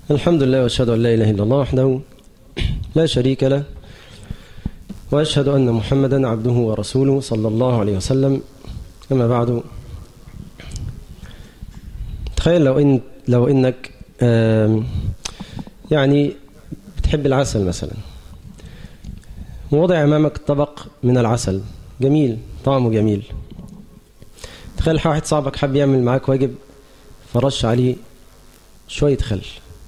الحمد لله واشهد ان لا اله الا الله وحده لا شريك له واشهد ان محمدا عبده ورسوله صلى الله عليه وسلم اما بعد تخيل لو ان لو انك يعني بتحب العسل مثلا ووضع امامك طبق من العسل جميل طعمه جميل تخيل واحد صاحبك حب يعمل معاك واجب فرش عليه شوية خل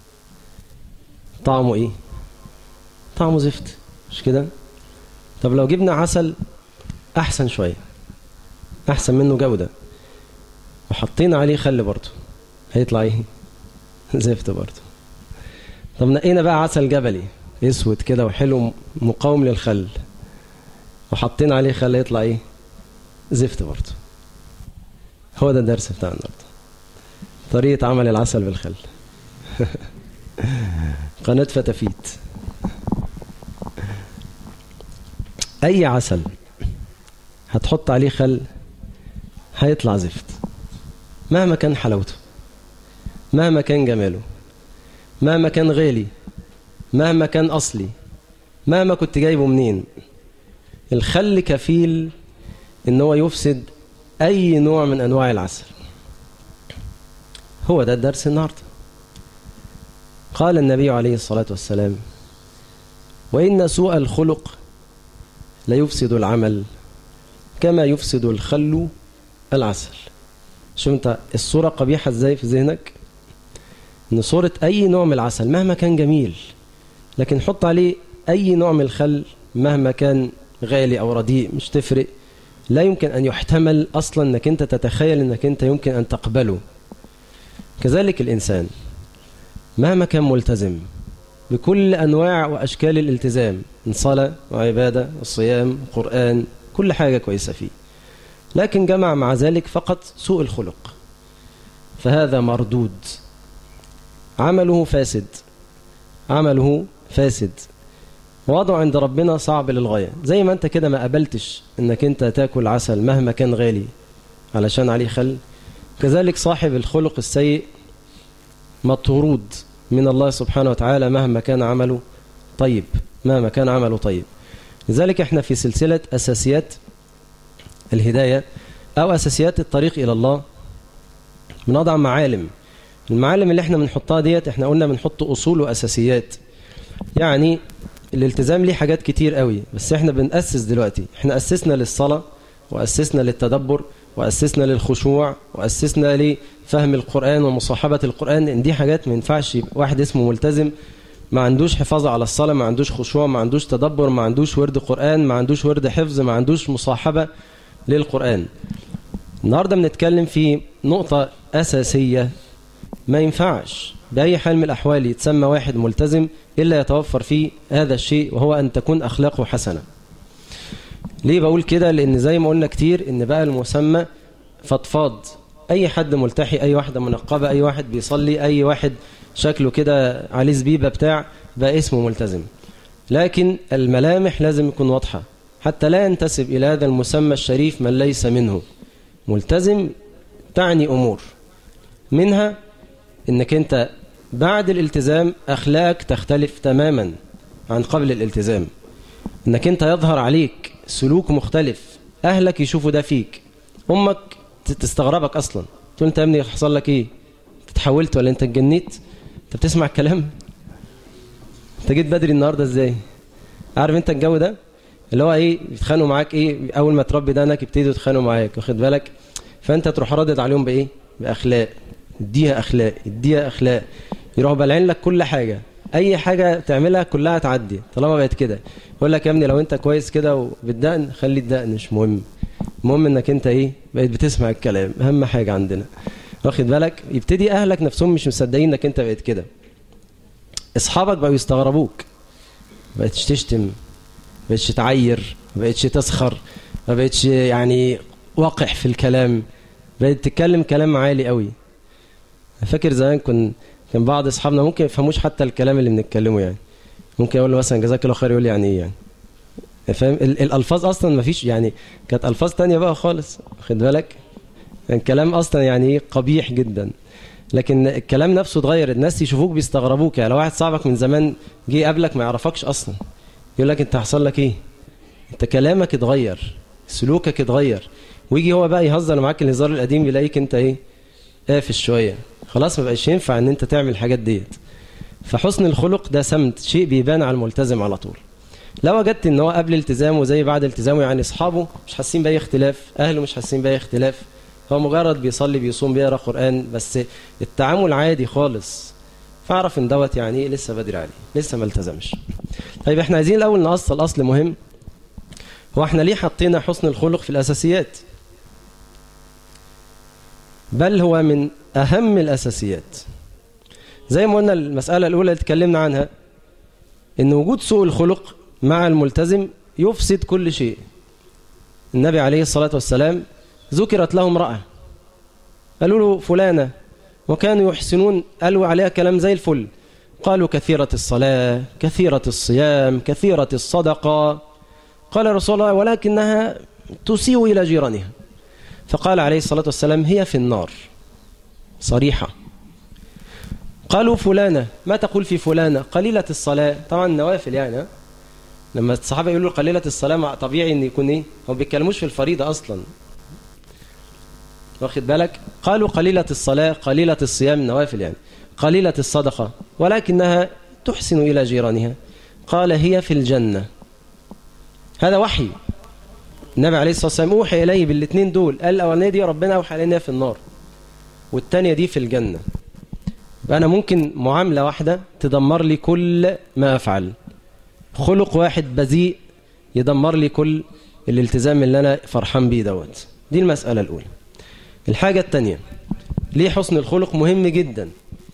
طعمه ايه طعمه زفت مش كده طب لو جبنا عسل احسن شوية احسن منه جودة وحطينا عليه خل برضه هيطلع ايه زفت برضه طب نقينا بقى عسل جبلي اسود كده وحلو مقاوم للخل وحطينا عليه خل يطلع ايه زفت برضه هو ده الدرس بتاعنا النهارده طريقة عمل العسل بالخل قناة فتافيت أي عسل هتحط عليه خل هيطلع زفت مهما كان حلاوته مهما كان جماله مهما كان غالي مهما كان أصلي مهما كنت جايبه منين الخل كفيل ان هو يفسد أي نوع من أنواع العسل هو ده الدرس النهارده قال النبي عليه الصلاة والسلام وإن سوء الخلق ليفسد العمل كما يفسد الخل العسل شوف انت الصورة قبيحة ازاي في ذهنك ان صورة اي نوع من العسل مهما كان جميل لكن حط عليه اي نوع من الخل مهما كان غالي او رديء مش تفرق لا يمكن ان يحتمل اصلا انك انت تتخيل انك انت يمكن ان تقبله كذلك الانسان مهما كان ملتزم بكل أنواع وأشكال الالتزام من صلاة وعبادة وصيام وقرآن كل حاجة كويسة فيه لكن جمع مع ذلك فقط سوء الخلق فهذا مردود عمله فاسد عمله فاسد وضعه عند ربنا صعب للغاية زي ما انت كده ما قبلتش انك انت تاكل عسل مهما كان غالي علشان عليه خل كذلك صاحب الخلق السيء مطرود من الله سبحانه وتعالى مهما كان عمله طيب مهما كان عمله طيب لذلك احنا في سلسلة أساسيات الهداية أو أساسيات الطريق إلى الله بنضع معالم المعالم اللي احنا بنحطها ديت احنا قلنا بنحط أصول وأساسيات يعني الالتزام ليه حاجات كتير قوي بس احنا بنأسس دلوقتي احنا أسسنا للصلاة وأسسنا للتدبر وأسسنا للخشوع وأسسنا لفهم القرآن ومصاحبة القرآن إن دي حاجات ما ينفعش واحد اسمه ملتزم ما عندوش حفاظ على الصلاة ما عندوش خشوع ما عندوش تدبر ما عندوش ورد قرآن ما عندوش ورد حفظ ما عندوش مصاحبة للقرآن النهاردة بنتكلم في نقطة أساسية ما ينفعش بأي حال من الأحوال يتسمى واحد ملتزم إلا يتوفر فيه هذا الشيء وهو أن تكون أخلاقه حسنة ليه بقول كده لان زي ما قلنا كتير ان بقى المسمى فضفاض اي حد ملتحي اي واحدة منقبة اي واحد بيصلي اي واحد شكله كده عليه زبيبة بتاع بقى اسمه ملتزم لكن الملامح لازم يكون واضحة حتى لا ينتسب الى هذا المسمى الشريف من ليس منه ملتزم تعني امور منها انك انت بعد الالتزام اخلاقك تختلف تماما عن قبل الالتزام انك انت يظهر عليك سلوك مختلف اهلك يشوفوا ده فيك امك تستغربك اصلا تقول انت يا ابني حصل لك ايه تتحولت ولا انت اتجنيت انت بتسمع الكلام انت جيت بدري النهارده ازاي عارف انت الجو ده اللي هو ايه يتخانقوا معاك ايه اول ما تربي دانك يبتدوا يتخانقوا معاك واخد بالك فانت تروح ردد عليهم بايه باخلاق اديها اخلاق اديها اخلاق يروحوا بالعين لك كل حاجه اي حاجة تعملها كلها تعدي طالما بقت كده يقول لك يا ابني لو انت كويس كده وبالدقن خلي الدقن مش مهم المهم انك انت ايه بقيت بتسمع الكلام اهم حاجة عندنا واخد بالك يبتدي اهلك نفسهم مش مصدقين انك انت بقيت كده اصحابك بقوا يستغربوك ما بقتش تشتم ما بقتش تعير ما بقتش تسخر ما بقتش يعني وقح في الكلام بقيت تتكلم كلام عالي قوي فاكر زمان كنت كان بعض اصحابنا ممكن يفهموش حتى الكلام اللي بنتكلمه يعني ممكن اقول له مثلا جزاك الله خير يقول لي يعني ايه يعني فاهم الالفاظ اصلا ما فيش يعني كانت الفاظ تانية بقى خالص خد بالك كان كلام اصلا يعني ايه قبيح جدا لكن الكلام نفسه اتغير الناس يشوفوك بيستغربوك يعني لو واحد صاحبك من زمان جه قبلك ما يعرفكش اصلا يقول لك انت حصل لك ايه انت كلامك اتغير سلوكك اتغير ويجي هو بقى يهزر معاك الهزار القديم يلاقيك انت ايه قافش شويه خلاص ما بقاش ينفع ان انت تعمل الحاجات ديت فحسن الخلق ده سمت شيء بيبان على الملتزم على طول لو وجدت ان هو قبل التزامه زي بعد التزامه يعني اصحابه مش حاسين باي اختلاف اهله مش حاسين باي اختلاف هو مجرد بيصلي بيصوم بيقرا قران بس التعامل عادي خالص فاعرف ان دوت يعني ايه لسه بدري عليه لسه ما التزمش طيب احنا عايزين الاول نأصل اصل مهم هو احنا ليه حطينا حسن الخلق في الاساسيات بل هو من اهم الاساسيات زي ما قلنا المساله الاولى اللي اتكلمنا عنها ان وجود سوء الخلق مع الملتزم يفسد كل شيء النبي عليه الصلاه والسلام ذكرت له امراه قالوا له فلانه وكانوا يحسنون قالوا عليها كلام زي الفل قالوا كثيرة الصلاة كثيرة الصيام كثيرة الصدقة قال رسول الله ولكنها تسيء إلى جيرانها فقال عليه الصلاة والسلام هي في النار صريحة قالوا فلانة ما تقول في فلانة قليلة الصلاة طبعا نوافل يعني لما الصحابة يقولوا قليلة الصلاة طبيعي ان يكون ايه هم بيتكلموش في الفريضة اصلا واخد بالك قالوا قليلة الصلاة قليلة الصيام نوافل يعني قليلة الصدقة ولكنها تحسن إلى جيرانها قال هي في الجنة هذا وحي النبي عليه الصلاة والسلام أوحي إليه بالاثنين دول قال الأولانية دي ربنا أوحى علينا في النار والثانية دي في الجنة أنا ممكن معاملة واحدة تدمر لي كل ما أفعل خلق واحد بذيء يدمر لي كل الالتزام اللي أنا فرحان بيه دوت دي المسألة الأولى الحاجة الثانية ليه حسن الخلق مهم جدا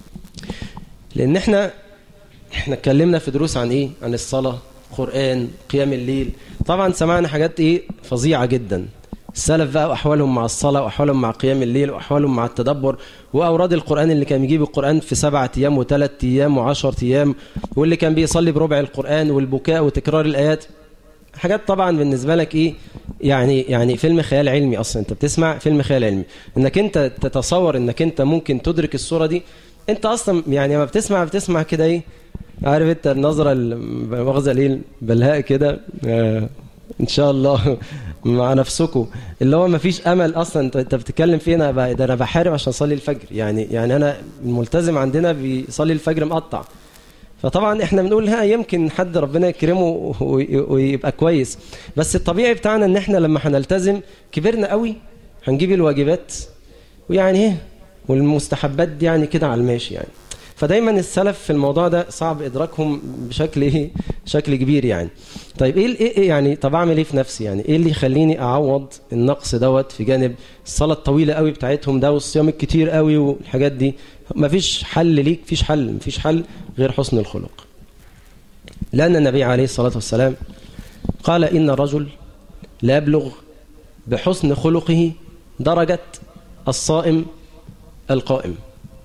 لأن احنا احنا اتكلمنا في دروس عن ايه عن الصلاة قرآن قيام الليل طبعا سمعنا حاجات ايه فظيعة جدا السلف بقى واحوالهم مع الصلاة واحوالهم مع قيام الليل واحوالهم مع التدبر واوراد القرآن اللي كان بيجيب القرآن في سبعة ايام وثلاث ايام وعشر ايام واللي كان بيصلي بربع القرآن والبكاء وتكرار الايات حاجات طبعا بالنسبة لك ايه يعني يعني فيلم خيال علمي اصلا انت بتسمع فيلم خيال علمي انك انت تتصور انك انت ممكن تدرك الصورة دي انت اصلا يعني ما بتسمع بتسمع كده ايه عارف انت النظرة المغزى الايه البلهاء كده آه ان شاء الله مع نفسكم اللي هو ما فيش امل اصلا انت بتتكلم فيه انا ده انا بحارب عشان اصلي الفجر يعني يعني انا الملتزم عندنا بيصلي الفجر مقطع فطبعا احنا بنقول ها يمكن حد ربنا يكرمه ويبقى كويس بس الطبيعي بتاعنا ان احنا لما هنلتزم كبرنا قوي هنجيب الواجبات ويعني ايه والمستحبات دي يعني كده على الماشي يعني فدايما السلف في الموضوع ده صعب ادراكهم بشكل ايه شكل كبير يعني طيب ايه ايه يعني طب اعمل ايه في نفسي يعني ايه اللي يخليني اعوض النقص دوت في جانب الصلاه الطويله قوي بتاعتهم ده والصيام الكتير قوي والحاجات دي مفيش حل ليك مفيش حل مفيش حل غير حسن الخلق لان النبي عليه الصلاه والسلام قال ان الرجل لا يبلغ بحسن خلقه درجه الصائم القائم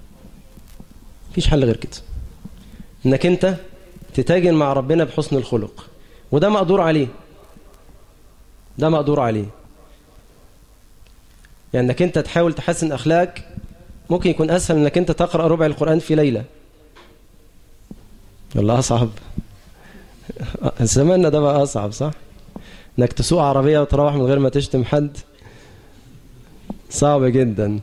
مفيش حل غير كده انك انت تتاجن مع ربنا بحسن الخلق وده مقدور عليه ده مقدور عليه يعني انك انت تحاول تحسن اخلاقك ممكن يكون اسهل انك انت تقرا ربع القران في ليله والله اصعب زماننا ده بقى اصعب صح انك تسوق عربيه وتروح من غير ما تشتم حد صعب جدا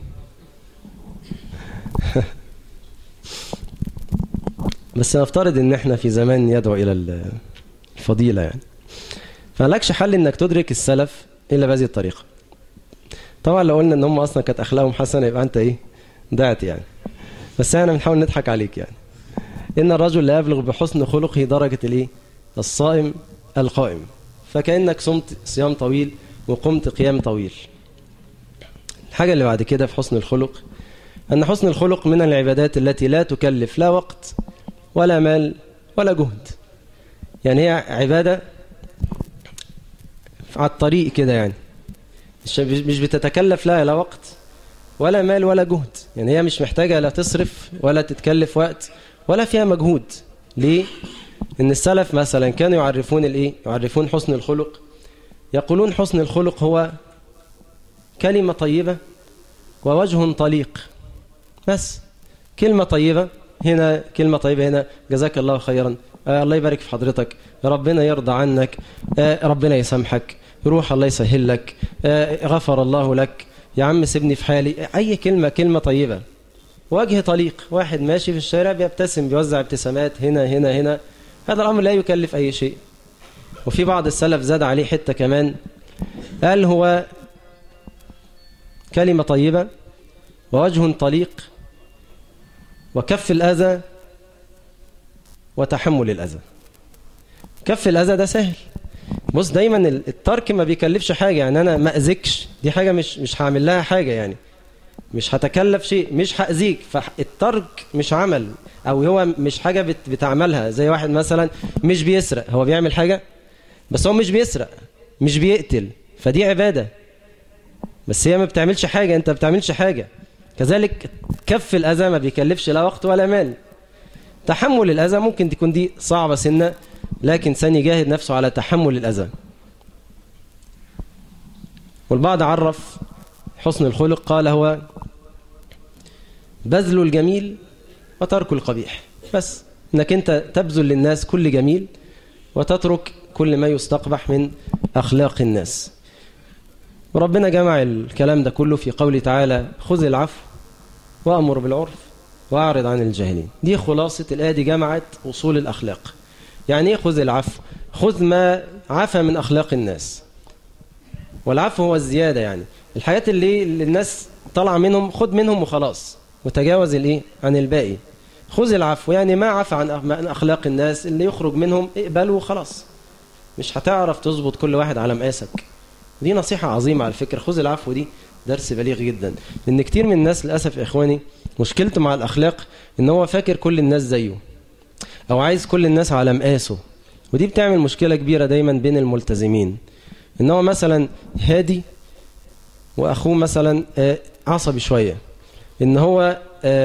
بس نفترض ان احنا في زمان يدعو الى الفضيله يعني فمالكش حل انك تدرك السلف الا بهذه الطريقه طبعا لو قلنا ان هم اصلا كانت اخلاقهم حسنه يبقى انت ايه ضعت يعني بس احنا بنحاول نضحك عليك يعني ان الرجل لا يبلغ بحسن خلقه درجه الايه الصائم القائم فكانك صمت صيام طويل وقمت قيام طويل الحاجه اللي بعد كده في حسن الخلق ان حسن الخلق من العبادات التي لا تكلف لا وقت ولا مال ولا جهد يعني هي عبادة على الطريق كده يعني مش بتتكلف لا لا وقت ولا مال ولا جهد يعني هي مش محتاجة لا تصرف ولا تتكلف وقت ولا فيها مجهود ليه؟ إن السلف مثلا كانوا يعرفون الإيه؟ يعرفون حسن الخلق يقولون حسن الخلق هو كلمة طيبة ووجه طليق بس كلمة طيبة هنا كلمة طيبة هنا جزاك الله خيرا آه الله يبارك في حضرتك ربنا يرضى عنك آه ربنا يسامحك روح الله يسهل لك آه غفر الله لك يا عم سيبني في حالي أي كلمة كلمة طيبة وجه طليق واحد ماشي في الشارع بيبتسم بيوزع ابتسامات هنا هنا هنا هذا الأمر لا يكلف أي شيء وفي بعض السلف زاد عليه حتة كمان قال هو كلمة طيبة ووجه طليق وكف الأذى وتحمل الأذى كف الأذى ده سهل بص دايما الترك ما بيكلفش حاجة يعني أنا ما أذكش دي حاجة مش مش هعمل لها حاجة يعني مش هتكلف شيء مش هأذيك فالترك مش عمل أو هو مش حاجة بت بتعملها زي واحد مثلا مش بيسرق هو بيعمل حاجة بس هو مش بيسرق مش بيقتل فدي عبادة بس هي ما بتعملش حاجة أنت ما بتعملش حاجة كذلك كف الأذى ما بيكلفش لا وقت ولا مال تحمل الأذى ممكن تكون دي صعبة سنة لكن سن يجاهد نفسه على تحمل الأذى والبعض عرف حسن الخلق قال هو بذل الجميل وترك القبيح بس انك انت تبذل للناس كل جميل وتترك كل ما يستقبح من أخلاق الناس وربنا جمع الكلام ده كله في قوله تعالى خذ العفو وأمر بالعرف وأعرض عن الجاهلين دي خلاصة الآية دي جمعت أصول الأخلاق يعني ايه خذ العفو خذ ما عفى من أخلاق الناس والعفو هو الزيادة يعني الحاجات اللي, اللي الناس طلع منهم خذ منهم وخلاص وتجاوز الايه عن الباقي خذ العفو يعني ما عفى عن أخلاق الناس اللي يخرج منهم اقبله وخلاص مش هتعرف تظبط كل واحد على مقاسك دي نصيحة عظيمة على فكرة خذ العفو دي درس بليغ جدا لأن كتير من الناس للأسف يا إخواني مشكلته مع الأخلاق إن هو فاكر كل الناس زيه أو عايز كل الناس على مقاسه ودي بتعمل مشكلة كبيرة دايما بين الملتزمين إن هو مثلا هادي وأخوه مثلا عصبي شوية إن هو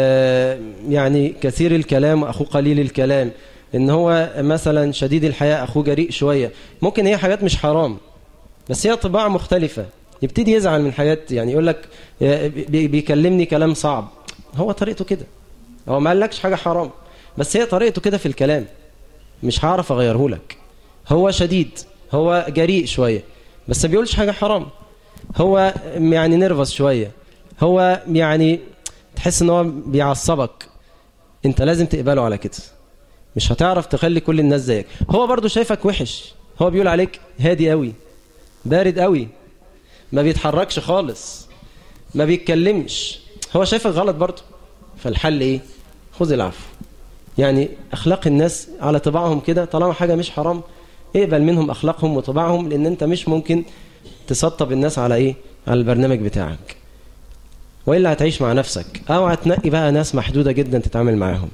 يعني كثير الكلام وأخوه قليل الكلام إن هو مثلا شديد الحياء أخوه جريء شوية ممكن هي حاجات مش حرام بس هي طباع مختلفة يبتدي يزعل من حاجات يعني يقول لك بيكلمني كلام صعب هو طريقته كده هو ما قالكش حاجة حرام بس هي طريقته كده في الكلام مش هعرف اغيره لك هو شديد هو جريء شوية بس ما بيقولش حاجة حرام هو يعني نرفز شوية هو يعني تحس ان هو بيعصبك انت لازم تقبله على كده مش هتعرف تخلي كل الناس زيك هو برضو شايفك وحش هو بيقول عليك هادي قوي بارد قوي ما بيتحركش خالص ما بيتكلمش هو شايفك غلط برضه فالحل ايه خذ العفو يعني اخلاق الناس على طباعهم كده طالما حاجه مش حرام اقبل منهم اخلاقهم وطباعهم لان انت مش ممكن تسطب الناس على ايه على البرنامج بتاعك والا هتعيش مع نفسك او هتنقي بقى ناس محدوده جدا تتعامل معاهم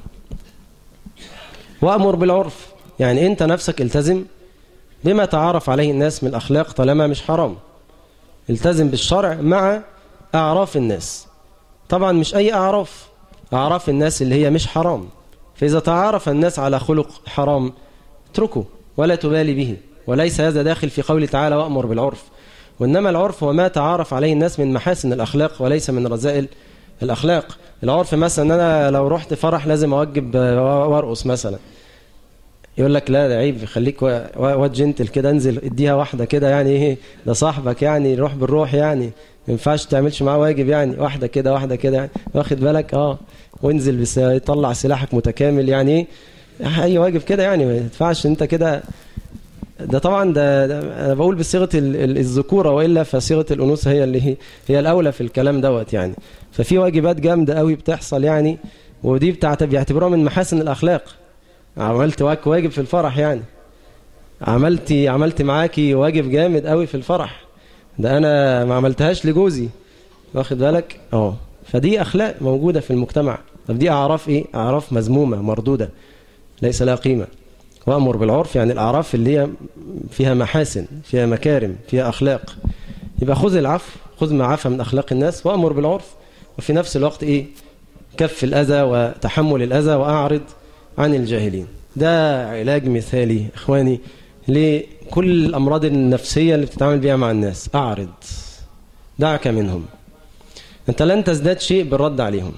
وامر بالعرف يعني انت نفسك التزم بما تعارف عليه الناس من الأخلاق طالما مش حرام التزم بالشرع مع أعراف الناس طبعا مش أي أعراف أعراف الناس اللي هي مش حرام فإذا تعارف الناس على خلق حرام اتركه ولا تبالي به وليس هذا داخل في قول تعالى وأمر بالعرف وإنما العرف هو ما تعارف عليه الناس من محاسن الأخلاق وليس من رذائل الأخلاق العرف مثلا أنا لو رحت فرح لازم أوجب وارقص مثلا يقول لك لا ده عيب خليك واد جنتل كده انزل اديها واحده كده يعني ايه ده صاحبك يعني روح بالروح يعني ما ينفعش تعملش معاه واجب يعني واحده كده واحده كده يعني واخد بالك اه وانزل بس طلع سلاحك متكامل يعني ايه اي واجب كده يعني ما ينفعش انت كده ده طبعا ده, ده انا بقول بصيغه الذكوره والا فصيغه الانوثه هي اللي هي, هي الاولى في الكلام دوت يعني ففي واجبات جامده قوي بتحصل يعني ودي بتاعت بيعتبروها من محاسن الاخلاق عملت واجب في الفرح يعني عملتي عملت معاكي واجب جامد قوي في الفرح ده انا ما عملتهاش لجوزي واخد بالك اه فدي اخلاق موجوده في المجتمع طب دي اعراف ايه اعراف مذمومه مردوده ليس لها قيمه وامر بالعرف يعني الاعراف اللي هي فيها محاسن فيها مكارم فيها اخلاق يبقى خذ العفو خذ ما عفى من اخلاق الناس وامر بالعرف وفي نفس الوقت ايه كف الاذى وتحمل الاذى واعرض عن الجاهلين ده علاج مثالي اخواني لكل الامراض النفسيه اللي بتتعامل بيها مع الناس اعرض دعك منهم انت لن تزداد شيء بالرد عليهم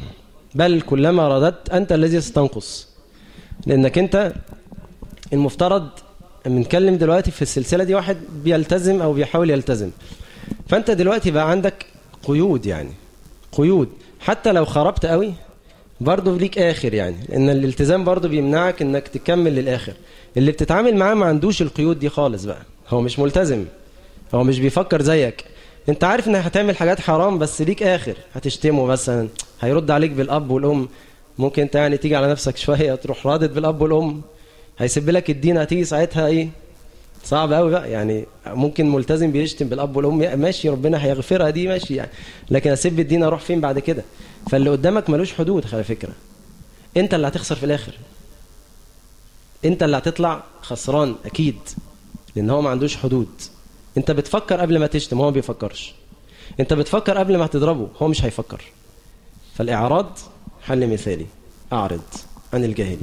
بل كلما رددت أنت الذي ستنقص لأنك أنت المفترض بنتكلم دلوقتي في السلسلة دي واحد بيلتزم أو بيحاول يلتزم فأنت دلوقتي بقى عندك قيود يعني قيود حتى لو خربت قوي برضه ليك آخر يعني لأن الالتزام برضه بيمنعك إنك تكمل للآخر اللي بتتعامل معاه ما عندوش القيود دي خالص بقى هو مش ملتزم هو مش بيفكر زيك انت عارف انك هتعمل حاجات حرام بس ليك اخر هتشتمه مثلا هيرد عليك بالاب والام ممكن انت يعني تيجي على نفسك شويه تروح رادد بالاب والام هيسيب لك الدين هتيجي ساعتها ايه صعب قوي بقى يعني ممكن ملتزم بيشتم بالاب والام ماشي ربنا هيغفرها دي ماشي يعني لكن اسيب الدين اروح فين بعد كده فاللي قدامك ملوش حدود على فكره انت اللي هتخسر في الاخر انت اللي هتطلع خسران اكيد لان هو ما عندوش حدود انت بتفكر قبل ما تشتم هو ما بيفكرش انت بتفكر قبل ما تضربه هو مش هيفكر فالاعراض حل مثالي اعرض عن الجاهلين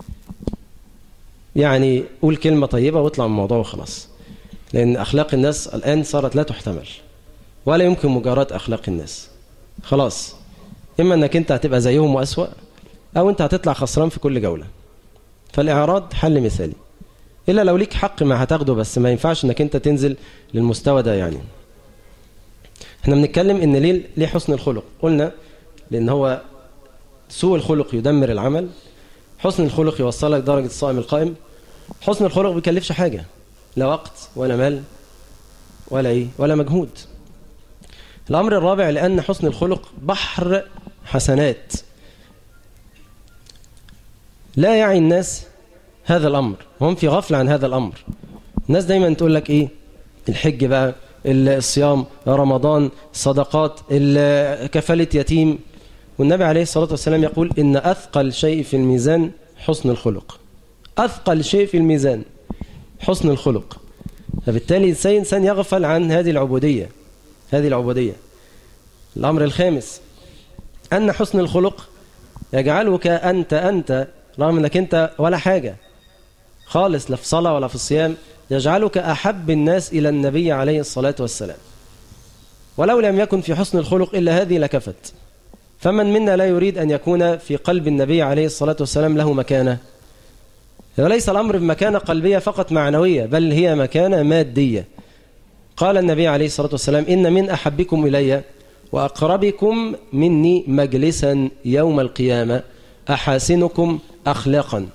يعني قول كلمة طيبة واطلع من الموضوع وخلاص لأن أخلاق الناس الآن صارت لا تحتمل ولا يمكن مجاراة أخلاق الناس خلاص إما أنك أنت هتبقى زيهم وأسوأ أو أنت هتطلع خسران في كل جولة فالإعراض حل مثالي إلا لو ليك حق ما هتاخده بس ما ينفعش أنك أنت تنزل للمستوى ده يعني احنا بنتكلم ان ليه ليه حسن الخلق قلنا لان هو سوء الخلق يدمر العمل حسن الخلق يوصلك درجة الصائم القائم حسن الخلق بيكلفش حاجة لا وقت ولا مال ولا ايه ولا مجهود الأمر الرابع لأن حسن الخلق بحر حسنات لا يعي الناس هذا الأمر هم في غفلة عن هذا الأمر الناس دايما تقول لك إيه الحج بقى الصيام رمضان صدقات كفالة يتيم والنبي عليه الصلاة والسلام يقول إن أثقل شيء في الميزان حسن الخلق أثقل شيء في الميزان حسن الخلق فبالتالي الإنسان يغفل عن هذه العبودية هذه العبودية الأمر الخامس أن حسن الخلق يجعلك أنت أنت رغم أنك أنت ولا حاجة خالص لا في صلاة ولا في الصيام يجعلك أحب الناس إلى النبي عليه الصلاة والسلام ولو لم يكن في حسن الخلق إلا هذه لكفت فمن منا لا يريد أن يكون في قلب النبي عليه الصلاة والسلام له مكانة وليس الأمر بمكانة قلبية فقط معنوية بل هي مكانة مادية قال النبي عليه الصلاة والسلام إن من أحبكم إلي وأقربكم مني مجلسا يوم القيامة أحاسنكم أخلاقا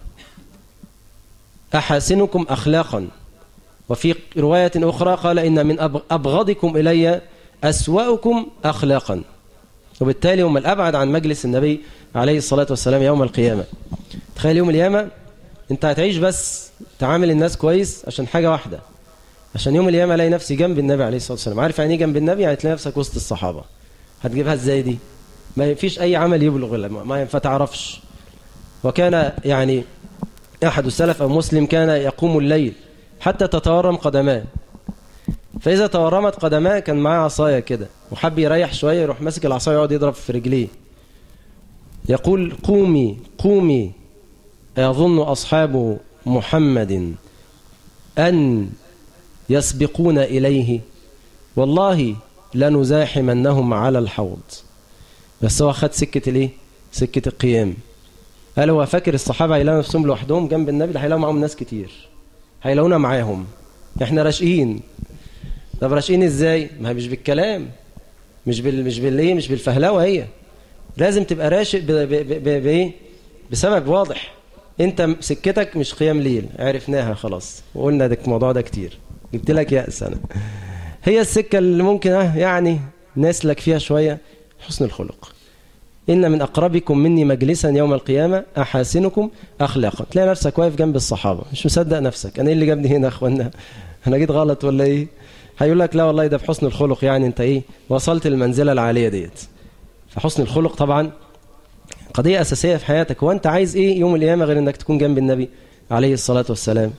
أحاسنكم أخلاقا وفي رواية أخرى قال إن من أبغضكم إلي أسوأكم أخلاقا وبالتالي هم الأبعد عن مجلس النبي عليه الصلاة والسلام يوم القيامة تخيل يوم القيامة انت هتعيش بس تعامل الناس كويس عشان حاجة واحدة عشان يوم القيامة الاقي نفسي جنب النبي عليه الصلاة والسلام عارف يعني ايه جنب النبي يعني تلاقي نفسك وسط الصحابة هتجيبها ازاي دي ما فيش اي عمل يبلغ ما فتعرفش وكان يعني احد السلف او مسلم كان يقوم الليل حتى تتورم قدماه فإذا تورمت قدماه كان معاه عصاية كده وحب يريح شوية يروح ماسك العصاية يقعد يضرب في رجليه يقول قومي قومي يظن أصحاب محمد أن يسبقون إليه والله لنزاحمنهم على الحوض بس هو خد سكة الايه سكة القيام قال هو فاكر الصحابة هيلاقوا نفسهم لوحدهم جنب النبي هيلاقوا معاهم ناس كتير هيلاقونا معاهم احنا راشقين طب راشقين ازاي ما هي مش بالكلام مش بال مش بالايه مش بالفهلوه هي لازم تبقى راشق بايه بسبب واضح انت سكتك مش قيام ليل عرفناها خلاص وقلنا ده الموضوع ده كتير جبت لك يأس انا هي السكه اللي ممكن اه يعني نسلك فيها شويه حسن الخلق إن من أقربكم مني مجلسا يوم القيامة أحاسنكم أخلاقا تلاقي نفسك واقف جنب الصحابة مش مصدق نفسك أنا إيه اللي جابني هنا أخوانا أنا جيت غلط ولا إيه هيقول لك لا والله ده بحسن الخلق يعني أنت إيه وصلت المنزلة العالية ديت فحسن الخلق طبعا قضية أساسية في حياتك وأنت عايز إيه يوم القيامة غير أنك تكون جنب النبي عليه الصلاة والسلام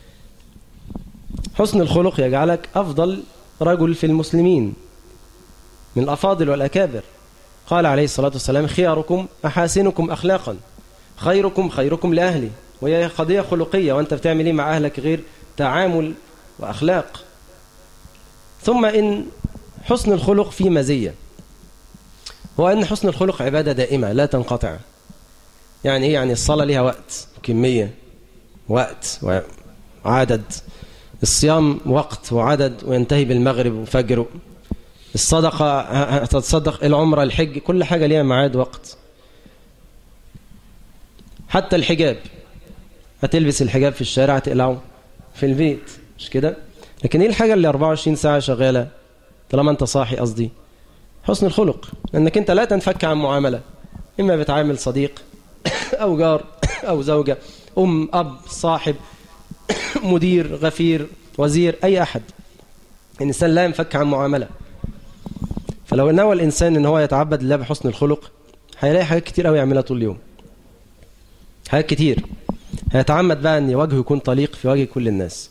حسن الخلق يجعلك أفضل رجل في المسلمين من الأفاضل والأكابر قال عليه الصلاة والسلام خياركم أحاسنكم أخلاقا خيركم خيركم لأهلي وهي قضية خلقية وأنت بتعمل إيه مع أهلك غير تعامل وأخلاق ثم إن حسن الخلق فيه مزية هو أن حسن الخلق عبادة دائمة لا تنقطع يعني إيه يعني الصلاة ليها وقت كمية وقت وعدد الصيام وقت وعدد وينتهي بالمغرب وفجر الصدقة هتتصدق العمرة الحج كل حاجة ليها ميعاد وقت حتى الحجاب هتلبس الحجاب في الشارع تقلعه في البيت مش كده لكن ايه الحاجة اللي 24 ساعة شغالة طالما انت صاحي قصدي حسن الخلق لانك انت لا تنفك عن معاملة اما بتعامل صديق او جار او زوجة ام اب صاحب مدير غفير وزير اي احد الانسان لا ينفك عن معاملة فلو نوى الانسان ان هو يتعبد لله بحسن الخلق هيلاقي حاجات كتير قوي يعملها طول اليوم حاجات كتير هيتعمد بقى ان وجهه يكون طليق في وجه كل الناس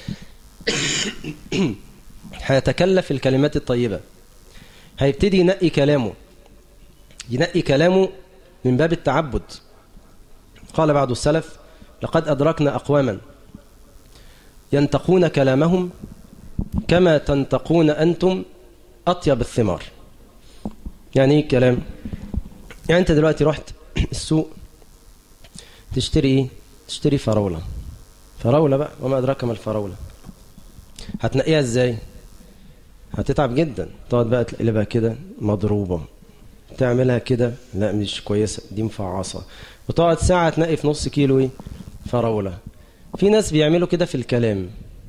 هيتكلف الكلمات الطيبة هيبتدي ينقي كلامه ينقي كلامه من باب التعبد قال بعض السلف لقد أدركنا أقواما ينتقون كلامهم كما تنتقون أنتم أطيب الثمار يعني ايه الكلام يعني انت دلوقتي رحت السوق تشتري ايه تشتري فراولة فراولة بقى وما أدراك ما الفراولة هتنقيها ازاي هتتعب جدا تقعد بقى تقلبها كده مضروبة تعملها كده لا مش كويسة دي مفعصة وتقعد ساعة تنقي في نص كيلو ايه فراولة في ناس بيعملوا كده في الكلام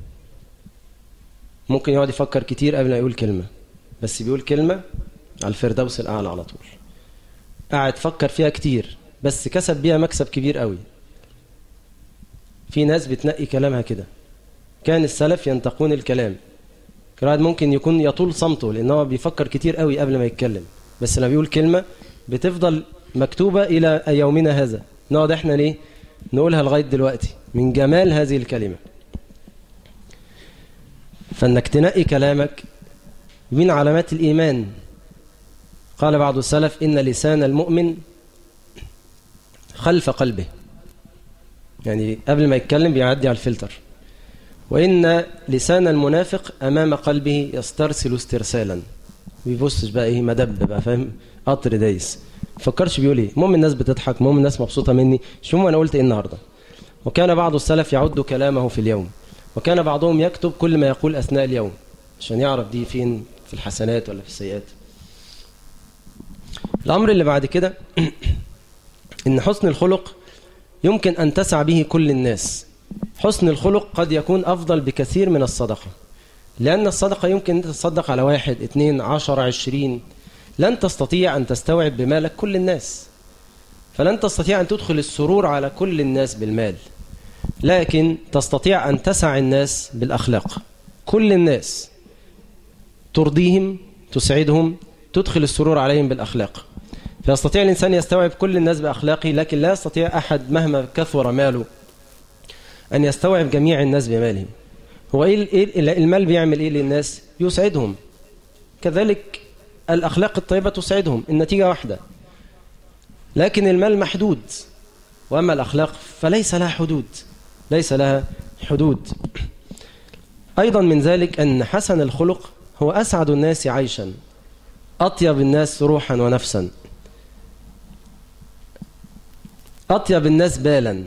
ممكن يقعد يفكر كتير قبل ما يقول كلمة بس بيقول كلمة على الفردوس الأعلى على طول قاعد فكر فيها كتير بس كسب بيها مكسب كبير قوي في ناس بتنقي كلامها كده كان السلف ينتقون الكلام كان ممكن يكون يطول صمته لأنه بيفكر كتير قوي قبل ما يتكلم بس لما بيقول كلمة بتفضل مكتوبة إلى يومنا هذا نقعد احنا ليه نقولها لغاية دلوقتي من جمال هذه الكلمة فانك تنقي كلامك من علامات الإيمان قال بعض السلف إن لسان المؤمن خلف قلبه يعني قبل ما يتكلم بيعدي على الفلتر وإن لسان المنافق أمام قلبه يسترسل استرسالا بيبصش بقى إيه مدب بقى فاهم قطر دايس فكرش بيقول إيه المهم الناس بتضحك المهم الناس مبسوطة مني شو أنا قلت إيه النهاردة وكان بعض السلف يعد كلامه في اليوم وكان بعضهم يكتب كل ما يقول أثناء اليوم عشان يعرف دي فين في الحسنات ولا في السيئات الأمر اللي بعد كده إن حسن الخلق يمكن أن تسع به كل الناس حسن الخلق قد يكون أفضل بكثير من الصدقة لأن الصدقة يمكن أن تتصدق على واحد اثنين عشر عشرين لن تستطيع أن تستوعب بمالك كل الناس فلن تستطيع أن تدخل السرور على كل الناس بالمال لكن تستطيع أن تسع الناس بالأخلاق كل الناس ترضيهم تسعدهم تدخل السرور عليهم بالأخلاق فيستطيع الإنسان يستوعب كل الناس بأخلاقه لكن لا يستطيع أحد مهما كثر ماله أن يستوعب جميع الناس بماله هو إيه المال بيعمل إيه للناس يسعدهم كذلك الأخلاق الطيبة تسعدهم النتيجة واحدة لكن المال محدود وأما الأخلاق فليس لها حدود ليس لها حدود أيضا من ذلك أن حسن الخلق هو أسعد الناس عيشا أطيب الناس روحا ونفسا أطيب الناس بالا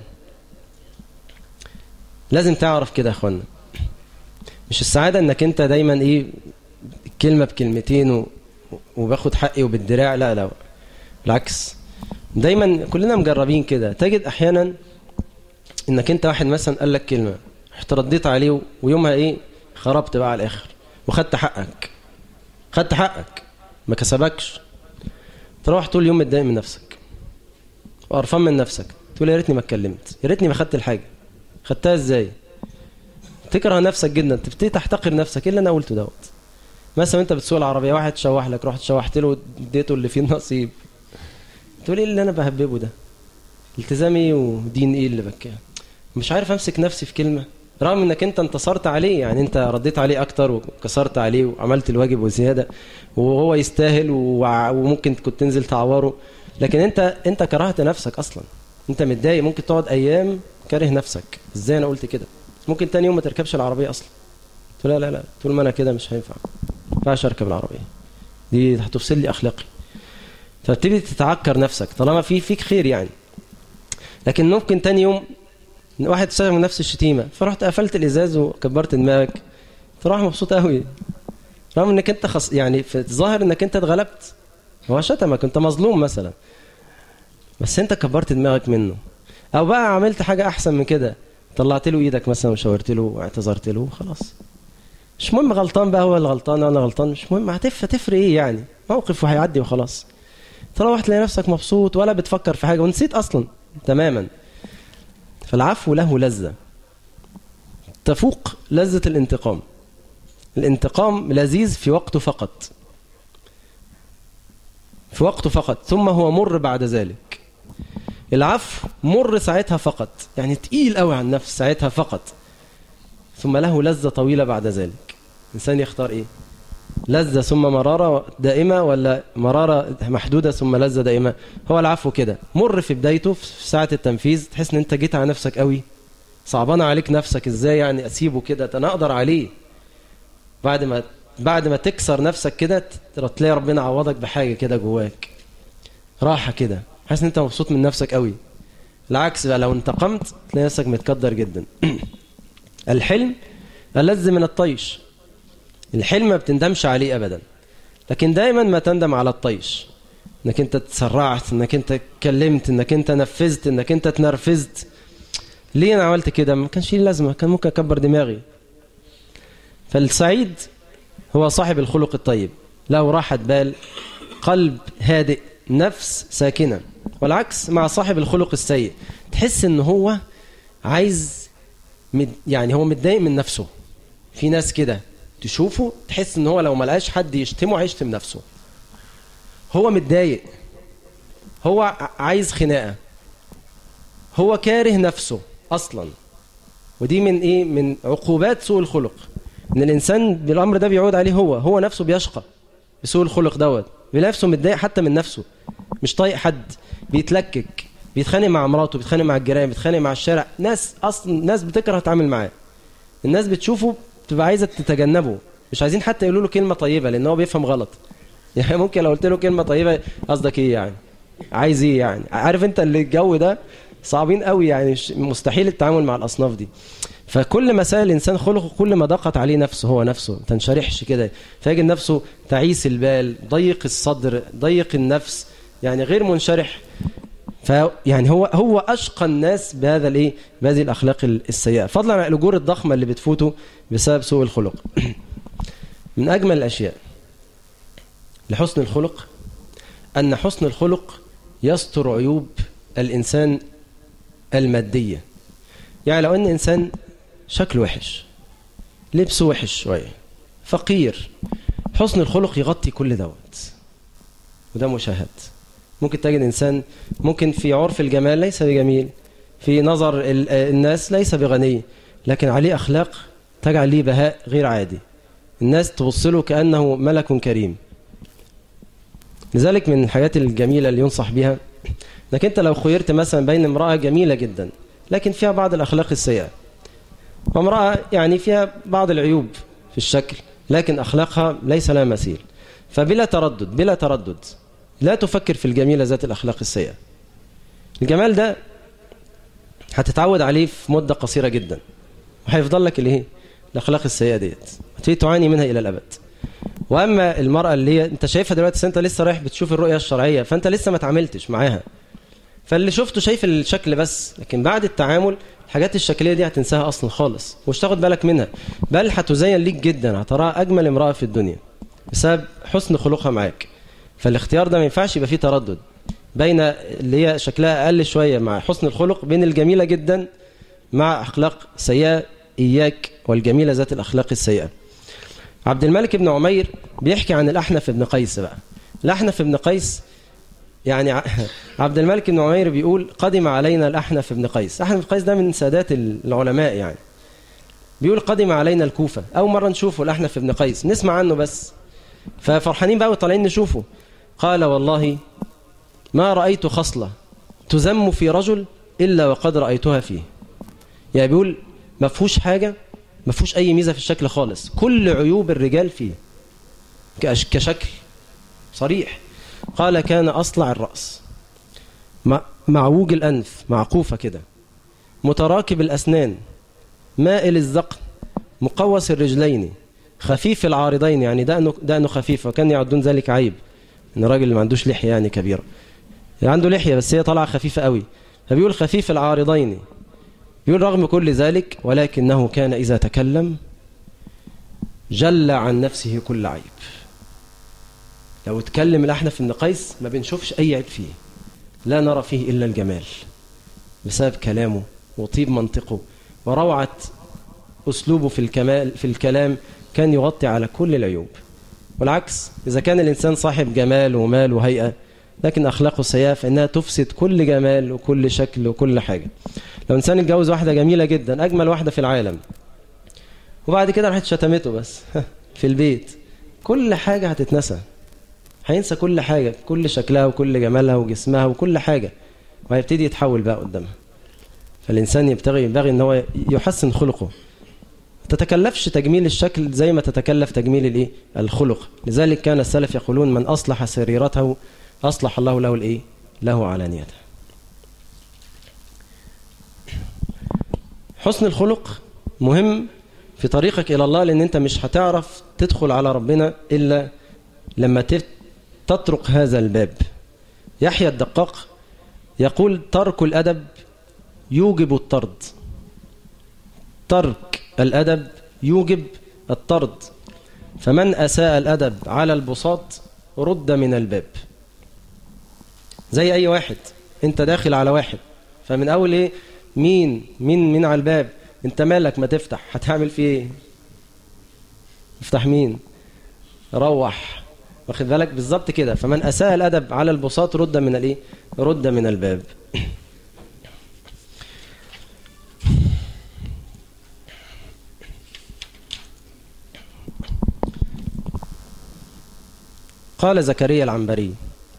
لازم تعرف كده يا أخوانا مش السعادة أنك أنت دايما إيه كلمة بكلمتين و... وباخد حقي وبالدراع لا لا بالعكس دايما كلنا مجربين كده تجد أحيانا انك انت واحد مثلا قال لك كلمة رحت رديت عليه ويومها ايه خربت بقى على الاخر وخدت حقك خدت حقك ما كسبكش تروح طول اليوم متضايق من نفسك وقرفان من نفسك تقول يا ريتني ما اتكلمت يا ريتني ما خدت الحاجة خدتها ازاي تكره نفسك جدا تبتدي تحتقر نفسك ايه اللي انا قلته دوت مثلا انت بتسوق العربيه واحد شوح لك رحت شوحت له اديته اللي فيه النصيب تقول ايه اللي انا بهببه ده التزامي ودين ايه اللي بكاه مش عارف امسك نفسي في كلمه رغم انك انت انتصرت عليه يعني انت رديت عليه اكتر وكسرت عليه وعملت الواجب وزياده وهو يستاهل وممكن كنت تنزل تعوره لكن انت انت كرهت نفسك اصلا انت متضايق ممكن تقعد ايام كاره نفسك ازاي انا قلت كده ممكن تاني يوم ما تركبش العربيه اصلا قلت لا لا لا طول ما انا كده مش هينفع ما ينفعش اركب العربيه دي هتفصل لي اخلاقي فبتبتدي تتعكر نفسك طالما في فيك خير يعني لكن ممكن تاني يوم واحد تشتغل من نفس الشتيمه فرحت قفلت الازاز وكبرت دماغك تروح مبسوط قوي رغم انك انت خص... يعني في الظاهر انك انت اتغلبت هو شتمك انت مظلوم مثلا بس انت كبرت دماغك منه او بقى عملت حاجه احسن من كده طلعت له ايدك مثلا وشاورت له واعتذرت له خلاص مش مهم غلطان بقى هو اللي غلطان انا غلطان مش مهم هتف هتفرق ايه يعني موقف وهيعدي وخلاص تروح تلاقي نفسك مبسوط ولا بتفكر في حاجه ونسيت اصلا تماما فالعفو له لذه تفوق لذه الانتقام الانتقام لذيذ في وقته فقط في وقته فقط ثم هو مر بعد ذلك العفو مر ساعتها فقط يعني تقيل قوي على النفس ساعتها فقط ثم له لذة طويلة بعد ذلك الإنسان يختار إيه لذة ثم مرارة دائمة ولا مرارة محدودة ثم لذة دائمة هو العفو كده مر في بدايته في ساعة التنفيذ تحس ان انت جيت على نفسك قوي صعبان عليك نفسك ازاي يعني اسيبه كده انا اقدر عليه بعد ما بعد ما تكسر نفسك كده تلاقي ربنا عوضك بحاجة كده جواك راحة كده حاسس ان انت مبسوط من نفسك قوي العكس بقى لو انتقمت تلاقي نفسك متقدر جدا الحلم ألذ من الطيش الحلم ما بتندمش عليه أبدا لكن دايما ما تندم على الطيش انك انت تسرعت انك انت اتكلمت انك انت نفذت انك انت تنرفزت ليه انا عملت كده ما كانش ليه لازمه كان ممكن اكبر دماغي فالسعيد هو صاحب الخلق الطيب له راحة بال قلب هادئ نفس ساكنة والعكس مع صاحب الخلق السيء تحس ان هو عايز مد يعني هو متضايق من نفسه في ناس كده تشوفه تحس ان هو لو ما لقاش حد يشتمه هيشتم نفسه هو متضايق هو عايز خناقه هو كاره نفسه اصلا ودي من ايه من عقوبات سوء الخلق ان الانسان بالامر ده بيعود عليه هو هو نفسه بيشقى بسوء الخلق دوت بنفسه متضايق حتى من نفسه مش طايق حد بيتلكك بيتخانق مع مراته بيتخانق مع الجيران بيتخانق مع الشارع ناس اصلا ناس بتكره تتعامل معاه الناس بتشوفه بتبقى عايزه تتجنبه مش عايزين حتى يقولوا له كلمه طيبه لان هو بيفهم غلط يعني ممكن لو قلت له كلمه طيبه قصدك ايه يعني عايز ايه يعني عارف انت اللي الجو ده صعبين قوي يعني مستحيل التعامل مع الاصناف دي فكل ما سال الانسان خلقه كل ما ضاقت عليه نفسه هو نفسه ما تنشرحش كده فيجد نفسه تعيس البال ضيق الصدر ضيق النفس يعني غير منشرح فيعني هو هو اشقى الناس بهذا الايه بهذه الاخلاق السيئه فضلا عن الاجور الضخمه اللي بتفوته بسبب سوء الخلق من اجمل الاشياء لحسن الخلق ان حسن الخلق يستر عيوب الانسان الماديه يعني لو ان انسان شكله وحش لبسه وحش شويه فقير حسن الخلق يغطي كل دوت وده مشاهد ممكن تجد إنسان ممكن في عرف الجمال ليس بجميل في نظر الناس ليس بغني لكن عليه أخلاق تجعل ليه بهاء غير عادي الناس تبص له كأنه ملك كريم لذلك من الحاجات الجميلة اللي ينصح بها انك انت لو خيرت مثلا بين امرأة جميلة جدا لكن فيها بعض الأخلاق السيئة وامرأة يعني فيها بعض العيوب في الشكل لكن أخلاقها ليس لها مثيل فبلا تردد بلا تردد لا تفكر في الجميلة ذات الأخلاق السيئة الجمال ده هتتعود عليه في مدة قصيرة جدا وهيفضل لك الايه الأخلاق السيئة ديت هتبتدي تعاني منها إلى الأبد وأما المرأة اللي هي أنت شايفها دلوقتي أنت لسه رايح بتشوف الرؤية الشرعية فأنت لسه ما تعاملتش معاها فاللي شفته شايف الشكل بس لكن بعد التعامل الحاجات الشكلية دي هتنساها أصلا خالص ومش تاخد بالك منها بل هتزين ليك جدا هتراها أجمل امرأة في الدنيا بسبب حسن خلقها معاك فالاختيار ده ما ينفعش يبقى فيه تردد بين اللي هي شكلها أقل شوية مع حسن الخلق بين الجميلة جدا مع أخلاق سيئة إياك والجميلة ذات الأخلاق السيئة عبد الملك بن عمير بيحكي عن الأحنف بن قيس بقى الأحنف بن قيس يعني عبد الملك بن عمير بيقول قدم علينا الأحنف بن قيس أحنف بن قيس ده من سادات العلماء يعني بيقول قدم علينا الكوفة أول مرة نشوفه الأحنف بن قيس نسمع عنه بس ففرحانين بقى وطالعين نشوفه قال والله ما رأيت خصلة تذم في رجل إلا وقد رأيتها فيه يعني بيقول ما فيهوش حاجة ما فيهوش أي ميزة في الشكل خالص كل عيوب الرجال فيه كشكل صريح قال كان أصلع الرأس معوج الأنف معقوفة كده متراكب الأسنان مائل الزقن مقوس الرجلين خفيف العارضين يعني دقنه, دقنه خفيف وكان يعدون ذلك عيب ان الراجل اللي ما عندوش لحية يعني كبيرة يعني عنده لحية بس هي طالعة خفيفة قوي فبيقول خفيف العارضين يقول رغم كل ذلك ولكنه كان إذا تكلم جل عن نفسه كل عيب لو اتكلم الأحنف بن قيس ما بنشوفش أي عيب فيه لا نرى فيه إلا الجمال بسبب كلامه وطيب منطقه وروعة أسلوبه في, الكمال في الكلام كان يغطي على كل العيوب والعكس إذا كان الإنسان صاحب جمال ومال وهيئة لكن أخلاقه سيئة فإنها تفسد كل جمال وكل شكل وكل حاجة لو إنسان اتجوز واحدة جميلة جدا أجمل واحدة في العالم وبعد كده راحت شتمته بس في البيت كل حاجة هتتنسى هينسى كل حاجة كل شكلها وكل جمالها وجسمها وكل حاجة وهيبتدي يتحول بقى قدامها فالإنسان يبتغي ينبغي ان هو يحسن خلقه تتكلفش تجميل الشكل زي ما تتكلف تجميل الايه الخلق لذلك كان السلف يقولون من أصلح سريرته أصلح الله له الايه له علانيته حسن الخلق مهم في طريقك إلى الله لأن أنت مش هتعرف تدخل على ربنا إلا لما تطرق هذا الباب يحيى الدقاق يقول ترك الأدب يوجب الطرد ترك الأدب يوجب الطرد فمن أساء الأدب على البساط رد من الباب زي أي واحد أنت داخل على واحد فمن أول إيه مين مين مين على الباب أنت مالك ما تفتح هتعمل فيه إيه افتح مين روح واخد بالك بالظبط كده فمن أساء الأدب على البساط رد من الإيه رد من الباب قال زكريا العنبري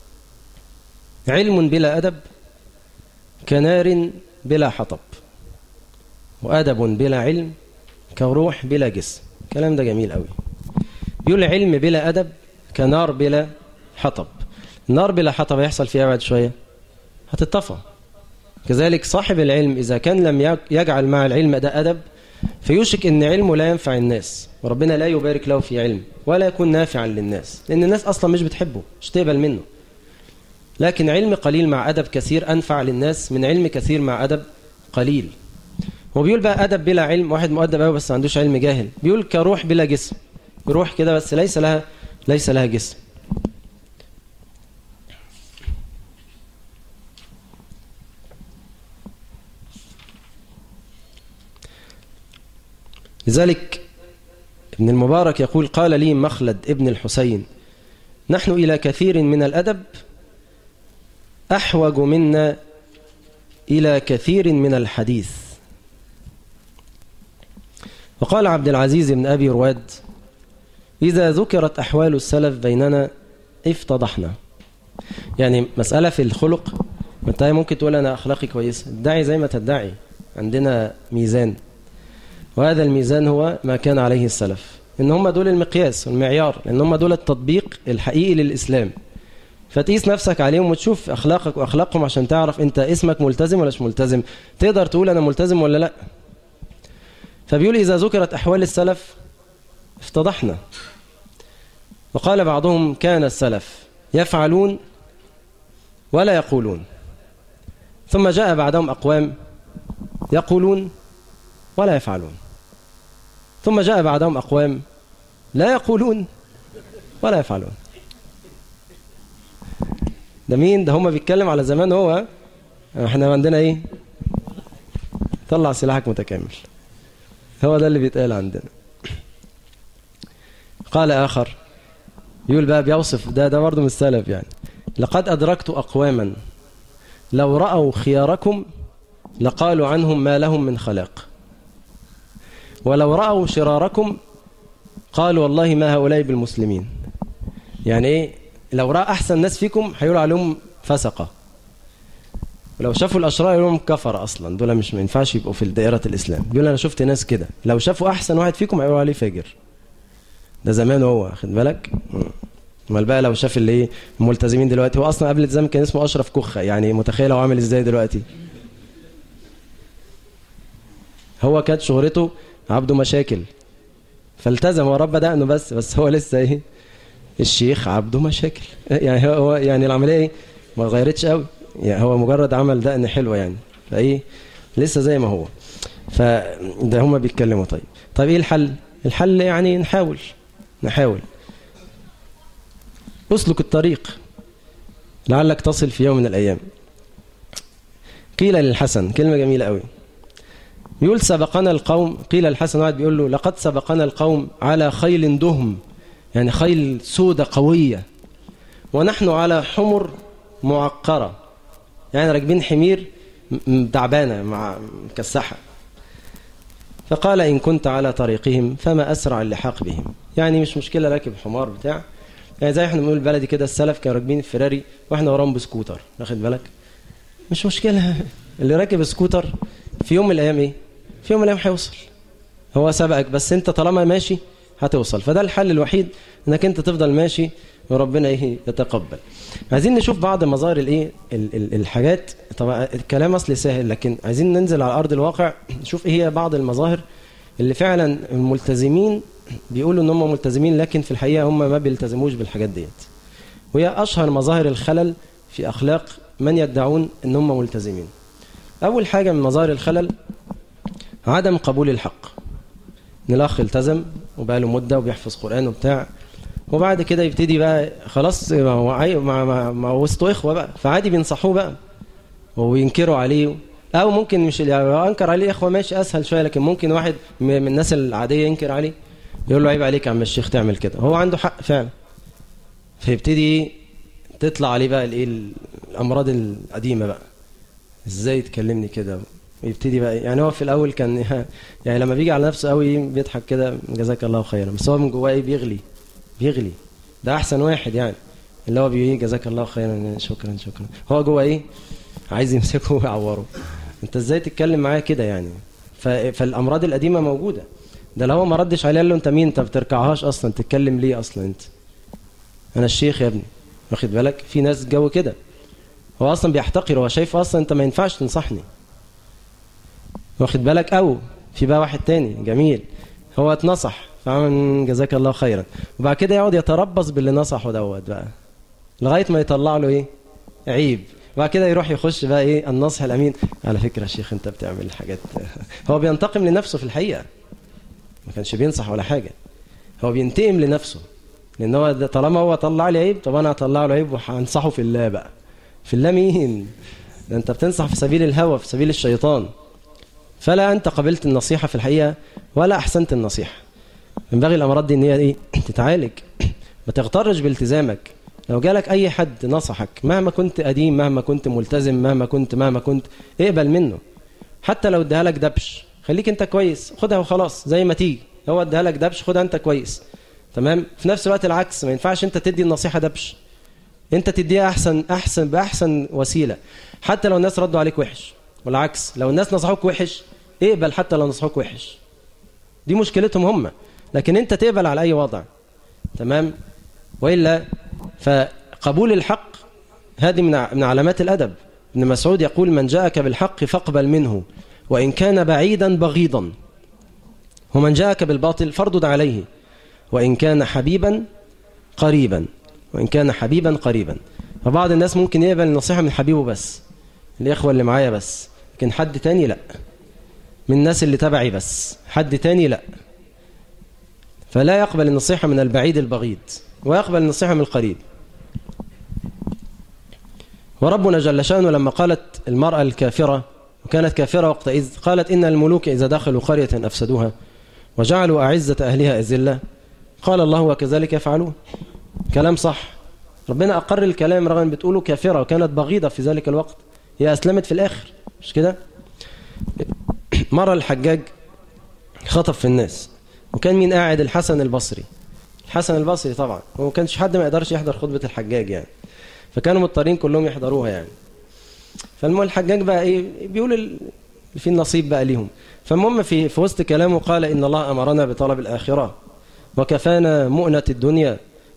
علم بلا أدب كنار بلا حطب وأدب بلا علم كروح بلا جسم الكلام ده جميل قوي بيقول علم بلا أدب كنار بلا حطب النار بلا حطب هيحصل فيها بعد شوية هتطفى كذلك صاحب العلم إذا كان لم يجعل مع العلم ده أدب فيوشك ان علمه لا ينفع الناس وربنا لا يبارك له في علم ولا يكون نافعا للناس لان الناس اصلا مش بتحبه مش تقبل منه لكن علم قليل مع أدب كثير أنفع للناس من علم كثير مع أدب قليل هو بيقول بقى أدب بلا علم واحد مؤدب قوي بس ما عندوش علم جاهل بيقول كروح بلا جسم روح كده بس ليس لها ليس لها جسم لذلك ابن المبارك يقول قال لي مخلد ابن الحسين نحن إلى كثير من الأدب أحوج منا إلى كثير من الحديث وقال عبد العزيز بن أبي رواد إذا ذكرت أحوال السلف بيننا افتضحنا يعني مسألة في الخلق انت ممكن تقول أنا أخلاقي كويسة ادعي زي ما تدعي عندنا ميزان وهذا الميزان هو ما كان عليه السلف إن هم دول المقياس والمعيار لأن هم دول التطبيق الحقيقي للإسلام فتقيس نفسك عليهم وتشوف أخلاقك وأخلاقهم عشان تعرف أنت اسمك ملتزم ولا مش ملتزم تقدر تقول أنا ملتزم ولا لا فبيقول إذا ذكرت أحوال السلف افتضحنا وقال بعضهم كان السلف يفعلون ولا يقولون ثم جاء بعدهم أقوام يقولون ولا يفعلون ثم جاء بعدهم أقوام لا يقولون ولا يفعلون ده مين ده هم بيتكلم على زمان هو احنا عندنا ايه طلع سلاحك متكامل هو ده اللي بيتقال عندنا قال آخر يقول بقى بيوصف ده ده برضه من السلف يعني لقد أدركت أقواما لو رأوا خياركم لقالوا عنهم ما لهم من خلاق ولو رأوا شراركم قالوا والله ما هؤلاء بالمسلمين يعني ايه لو رأى أحسن ناس فيكم هيقولوا عليهم فسقة ولو شافوا الأشرار يقولوا لهم كفر أصلا دول مش ما ينفعش يبقوا في دائرة الإسلام بيقول أنا شفت ناس كده لو شافوا أحسن واحد فيكم هيقولوا عليه فاجر ده زمان هو خد بالك امال بقى لو شاف اللي ايه الملتزمين دلوقتي هو اصلا قبل الالتزام كان اسمه اشرف كخه يعني متخيل هو عامل ازاي دلوقتي هو كانت شهرته عبده مشاكل فالتزم هو رب دقنه بس بس هو لسه ايه الشيخ عبده مشاكل يعني هو يعني العمليه ايه ما اتغيرتش قوي يعني هو مجرد عمل دقن حلوه يعني فايه لسه زي ما هو فده هما بيتكلموا طيب طيب ايه الحل الحل يعني نحاول نحاول اسلك الطريق لعلك تصل في يوم من الايام قيل للحسن كلمه جميله قوي يقول سبقنا القوم قيل الحسن واحد بيقول له لقد سبقنا القوم على خيل دهم يعني خيل سودة قوية ونحن على حمر معقرة يعني راكبين حمير تعبانة مع مكسحة فقال إن كنت على طريقهم فما أسرع اللحاق بهم يعني مش مشكلة راكب حمار بتاع يعني زي احنا بنقول بلدي كده السلف كانوا راكبين فيراري واحنا وراهم بسكوتر واخد بالك مش مشكلة اللي راكب سكوتر في يوم من الأيام إيه في يوم من الأيام هيوصل هو سبقك بس أنت طالما ماشي هتوصل فده الحل الوحيد انك انت تفضل ماشي وربنا ايه يتقبل عايزين نشوف بعض مظاهر الايه الحاجات طبعا الكلام اصلي سهل لكن عايزين ننزل على ارض الواقع نشوف ايه هي بعض المظاهر اللي فعلا الملتزمين بيقولوا ان هم ملتزمين لكن في الحقيقه هم ما بيلتزموش بالحاجات ديت وهي اشهر مظاهر الخلل في اخلاق من يدعون ان هم ملتزمين اول حاجه من مظاهر الخلل عدم قبول الحق ان الاخ التزم وبقى له مده وبيحفظ قران وبتاع وبعد كده يبتدي بقى خلاص مع مع وسطه اخوه بقى فعادي بينصحوه بقى وينكروا عليه او ممكن مش يعني انكر عليه اخوه ماشي اسهل شويه لكن ممكن واحد من الناس العاديه ينكر عليه يقول له عيب عليك يا عم الشيخ تعمل كده هو عنده حق فعلا فيبتدي تطلع عليه بقى الايه الامراض القديمه بقى ازاي تكلمني كده ويبتدي بقى يعني هو في الاول كان يعني لما بيجي على نفسه قوي بيضحك كده جزاك الله خيرا بس هو من جواه ايه بيغلي بيغلي ده احسن واحد يعني اللي هو بيقول جزاك الله خيرا شكرا شكرا هو جوه ايه عايز يمسكه ويعوره انت ازاي تتكلم معاه كده يعني فالامراض القديمه موجوده ده لو هو ما ردش عليه قال له انت مين انت ما بتركعهاش اصلا تتكلم ليه اصلا انت انا الشيخ يا ابني واخد بالك في ناس جو كده هو اصلا بيحتقر هو شايف اصلا انت ما ينفعش تنصحني واخد بالك او في بقى واحد تاني جميل هو اتنصح فعمل جزاك الله خيرا وبعد كده يقعد يتربص باللي نصحه دوت بقى لغايه ما يطلع له ايه عيب وبعد كده يروح يخش بقى ايه النصح الامين على فكره يا شيخ انت بتعمل حاجات هو بينتقم لنفسه في الحقيقه ما كانش بينصح ولا حاجه هو بينتقم لنفسه لان هو طالما هو طلع لي عيب طب انا هطلع له عيب وهنصحه في الله بقى في الله مين ده انت بتنصح في سبيل الهوى في سبيل الشيطان فلا انت قبلت النصيحه في الحقيقه ولا احسنت النصيحه ينبغي الامراض دي ان هي ايه تتعالج ما تغترش بالتزامك لو جالك اي حد نصحك مهما كنت قديم مهما كنت ملتزم مهما كنت مهما كنت اقبل منه حتى لو اداها لك دبش خليك انت كويس خدها وخلاص زي ما تيجي هو اداها لك دبش خدها انت كويس تمام في نفس الوقت العكس ما ينفعش انت تدي النصيحه دبش انت تديها احسن احسن باحسن وسيله حتى لو الناس ردوا عليك وحش والعكس لو الناس نصحوك وحش اقبل حتى لو نصحوك وحش دي مشكلتهم هم لكن انت تقبل على اي وضع تمام والا فقبول الحق هذه من من علامات الادب ابن مسعود يقول من جاءك بالحق فاقبل منه وان كان بعيدا بغيضا ومن جاءك بالباطل فاردد عليه وان كان حبيبا قريبا وان كان حبيبا قريبا فبعض الناس ممكن يقبل النصيحه من حبيبه بس الاخوه اللي معايا بس لكن حد تاني لا من الناس اللي تبعي بس حد تاني لا فلا يقبل النصيحة من البعيد البغيض ويقبل النصيحة من القريب وربنا جل شأنه لما قالت المرأة الكافرة وكانت كافرة وقتئذ قالت إن الملوك إذا دخلوا قرية أفسدوها وجعلوا أعزة أهلها أذلة قال الله وكذلك يفعلون كلام صح ربنا أقر الكلام رغم بتقوله كافرة وكانت بغيضة في ذلك الوقت هي أسلمت في الآخر مش كده مرة الحجاج خطب في الناس وكان مين قاعد الحسن البصري الحسن البصري طبعا وما كانش حد ما يقدرش يحضر خطبة الحجاج يعني فكانوا مضطرين كلهم يحضروها يعني فالمهم الحجاج بقى ايه بيقول في النصيب بقى ليهم فالمهم في في وسط كلامه قال ان الله امرنا بطلب الاخره وكفانا مؤنه الدنيا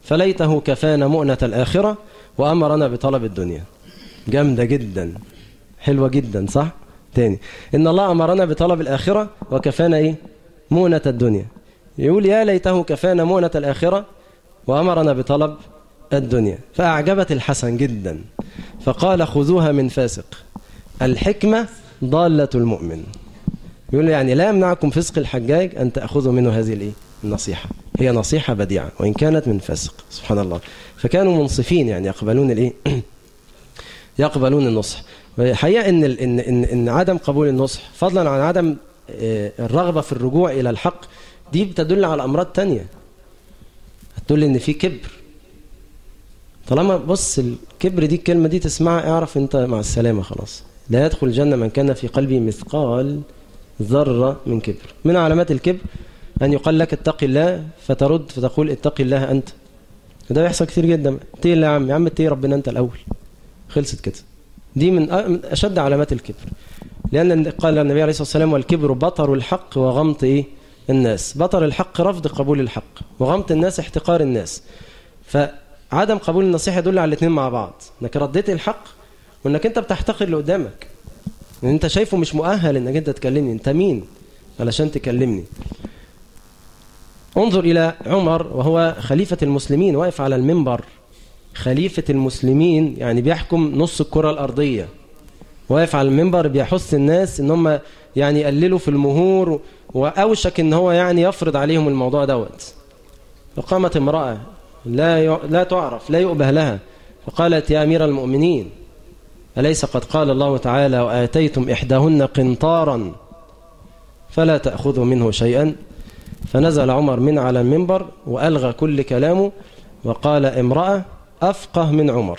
فليته كفانا مؤنة الآخرة وأمرنا بطلب الدنيا جامدة جدا حلوة جدا صح تاني إن الله أمرنا بطلب الآخرة وكفانا إيه مؤنة الدنيا يقول يا ليته كفانا مؤنة الآخرة وأمرنا بطلب الدنيا فأعجبت الحسن جدا فقال خذوها من فاسق الحكمة ضالة المؤمن يقول يعني لا يمنعكم فسق الحجاج أن تأخذوا منه هذه الإيه؟ النصيحة هي نصيحة بديعة وإن كانت من فسق سبحان الله فكانوا منصفين يعني يقبلون الإيه يقبلون النصح الحقيقة إن, إن, إن, إن عدم قبول النصح فضلا عن عدم الرغبة في الرجوع إلى الحق دي بتدل على أمراض تانية هتقول إن في كبر طالما بص الكبر دي الكلمة دي تسمعها اعرف انت مع السلامة خلاص لا يدخل الجنة من كان في قلبه مثقال ذرة من كبر من علامات الكبر أن يقال لك اتق الله فترد فتقول اتق الله أنت وده بيحصل كتير جدا اتقي الله يا عم يا عم اتقي ربنا أنت الأول خلصت كده دي من أشد علامات الكبر لأن قال النبي عليه الصلاة والسلام والكبر بطر الحق وغمط إيه الناس بطر الحق رفض قبول الحق وغمط الناس احتقار الناس فعدم قبول النصيحة يدل على الاثنين مع بعض انك رديت الحق وانك انت بتحتقر اللي قدامك ان انت شايفه مش مؤهل انك انت تكلمني انت مين علشان تكلمني انظر الى عمر وهو خليفة المسلمين واقف على المنبر خليفة المسلمين يعني بيحكم نص الكرة الأرضية واقف على المنبر بيحث الناس ان هم يعني يقللوا في المهور واوشك ان هو يعني يفرض عليهم الموضوع دوت فقامت امرأة لا ي... لا تعرف لا يؤبه لها فقالت يا أمير المؤمنين أليس قد قال الله تعالى وآتيتم إحداهن قنطارا فلا تأخذوا منه شيئا فنزل عمر من على المنبر وألغى كل كلامه وقال امرأة أفقه من عمر